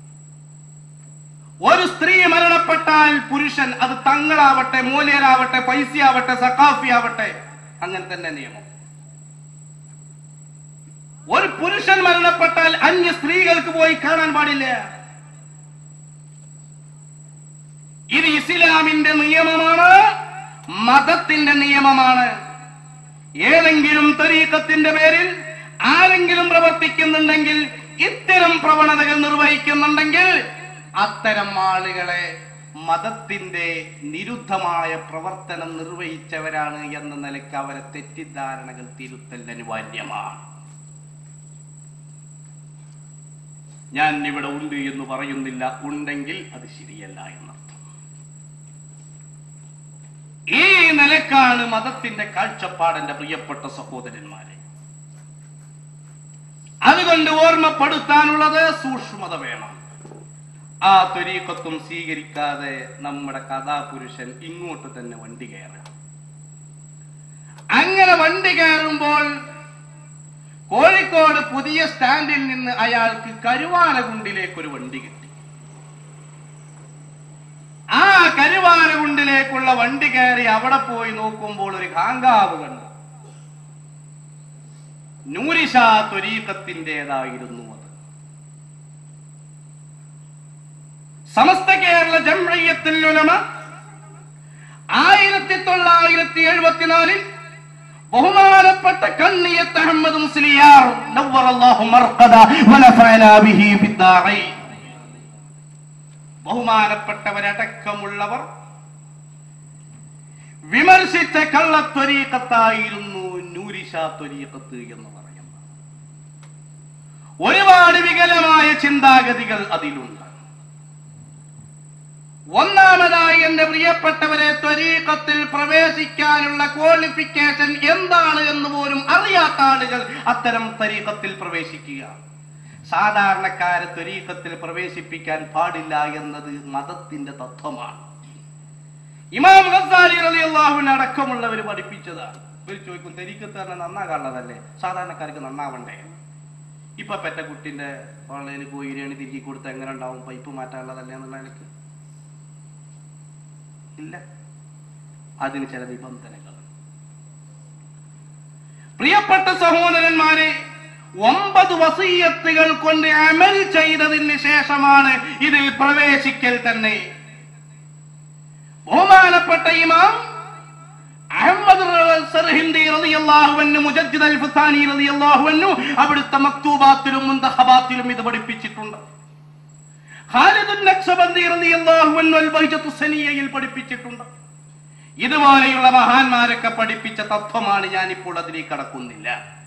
ഒരു സ്ത്രീ മരണപ്പെട്ടാൽ പുരുഷൻ അത് തങ്ങളാവട്ടെ മൂല്യരാവട്ടെ പൈസയാവട്ടെ സഖാഫി ആവട്ടെ അങ്ങനെ തന്നെ നിയമം ഒരു പുരുഷൻ മരണപ്പെട്ടാൽ അന്യ സ്ത്രീകൾക്ക് പോയി കാണാൻ പാടില്ല ഇത് ഇസ്ലാമിന്റെ നിയമമാണ് മതത്തിന്റെ നിയമമാണ് ഏതെങ്കിലും തരീക്കത്തിന്റെ പേരിൽ ആരെങ്കിലും പ്രവർത്തിക്കുന്നുണ്ടെങ്കിൽ ഇത്തരം പ്രവണതകൾ നിർവഹിക്കുന്നുണ്ടെങ്കിൽ അത്തരം ആളുകളെ മതത്തിന്റെ നിരുദ്ധമായ പ്രവർത്തനം നിർവഹിച്ചവരാണ് എന്ന നിലയ്ക്ക് അവരെ തെറ്റിദ്ധാരണകൾ തിരുത്തൽ അനിവാര്യമാണ് ഞാൻ ഇവിടെ ഉണ്ട് എന്ന് പറയുന്നില്ല ഉണ്ടെങ്കിൽ അത് ശരിയല്ല എന്നർത്ഥം ഈ നിലക്കാണ് മതത്തിന്റെ കാഴ്ചപ്പാടെന്റെ പ്രിയപ്പെട്ട സഹോദരന്മാരെ അതുകൊണ്ട് ഓർമ്മപ്പെടുത്താനുള്ളത് സൂക്ഷ്മത വേണം ആ ത്വരീക്കത്വം സ്വീകരിക്കാതെ നമ്മുടെ കഥാപുരുഷൻ ഇങ്ങോട്ട് തന്നെ വണ്ടി കയറുക അങ്ങനെ വണ്ടി കയറുമ്പോൾ കോഴിക്കോട് പുതിയ സ്റ്റാൻഡിൽ നിന്ന് അയാൾക്ക് കരുവാലകുണ്ടിലേക്ക് ഒരു വണ്ടി കിട്ടി ആ കരുവാലകുണ്ടിലേക്കുള്ള വണ്ടി കയറി അവിടെ പോയി നോക്കുമ്പോൾ ഒരു കാങ്കാവ് കണ്ടു നൂരിഷാ ത്വരീക്കത്തിൻ്റെതായിരുന്നു അത് സമസ്ത കേരള ജംഴയ്യത്തിൽ ഉലമ ആയിരത്തി തൊള്ളായിരത്തി എഴുപത്തിനാലിൽ ബഹുമാനപ്പെട്ട കണ്ണിയത്ത് അഹമ്മദ് മുസ്ലിയാർ നവ്വറല്ലാഹു മർഖദ വനഫഅനാ ബിഹി ഫിദ്ദാറൈൻ ബഹുമാനപ്പെട്ടവരടക്കമുള്ളവർ വിമർശിച്ച കള്ളത്വരീക്കത്തായിരുന്നു നൂരിഷാ ത്വരീക്കത്ത് എന്ന് പറയുന്നത് ഒരുപാട് വികലമായ ചിന്താഗതികൾ അതിലുണ്ട് ഒന്നാമതായി എന്റെ പ്രിയപ്പെട്ടവരെ ത്വരീക്കത്തിൽ പ്രവേശിക്കാനുള്ള ക്വാളിഫിക്കേഷൻ എന്താണ് എന്ന് പോലും അറിയാത്ത ആളുകൾ അത്തരം തരീക്കത്തിൽ പ്രവേശിക്കുക സാധാരണക്കാരെ ത്വരീക്കത്തിൽ പ്രവേശിപ്പിക്കാൻ പാടില്ല എന്നത് മതത്തിന്റെ തത്വമാണ് ഇമാം ഗസാലി റളിയല്ലാഹുവിന് അടക്കമുള്ളവർ പഠിപ്പിച്ചതാണ് ഇവർ ചോദിക്കും തെരീക്കത്ത് തന്നെ നന്നാകാനുള്ളതല്ലേ സാധാരണക്കാർക്ക് നന്നാവണ്ടേ ഇപ്പൊ പെറ്റ കുട്ടിന്റെ ഓൺലൈനിൽ പോയി ഇരിയാണ് തിരികെ കൊടുത്ത് എങ്ങനെ ഉണ്ടാവും പൈപ്പ് മാറ്റാനുള്ളതല്ലേ എന്നുള്ള എനിക്ക് ഇല്ല അതിന് ചില നിബന്ധനകൾ പ്രിയപ്പെട്ട സഹോദരന്മാരെ ഒമ്പത് വസീയത്തുകൾ കൊണ്ട് അമൽ ചെയ്തതിന് ശേഷമാണ് ഇതിൽ പ്രവേശിക്കൽ തന്നെ ബഹുമാനപ്പെട്ട ഇമാം അഹമ്മദ് സർഹിന്ദി റളിയല്ലാഹു അൻഹു മുജദ്ദിദ് അൽ ഫസാനി റളിയല്ലാഹു അൻഹു അവിടുത്തെ മക്തൂബാത്തിലും മുന്തഹബാത്തിലും ഇത് പഠിപ്പിച്ചിട്ടുണ്ട് ഖാലിദുൻ നക്സബന്ദി റളിയല്ലാഹു അൻഹു അൽ ബഹ്ജത്തു സനിയയിൽ പഠിപ്പിച്ചിട്ടുണ്ട് ഇതുപോലെയുള്ള മഹാന്മാരൊക്കെ പഠിപ്പിച്ച തത്വമാണ് ഞാൻ ഇപ്പോൾ അതിലേക്ക് കടക്കുന്നില്ല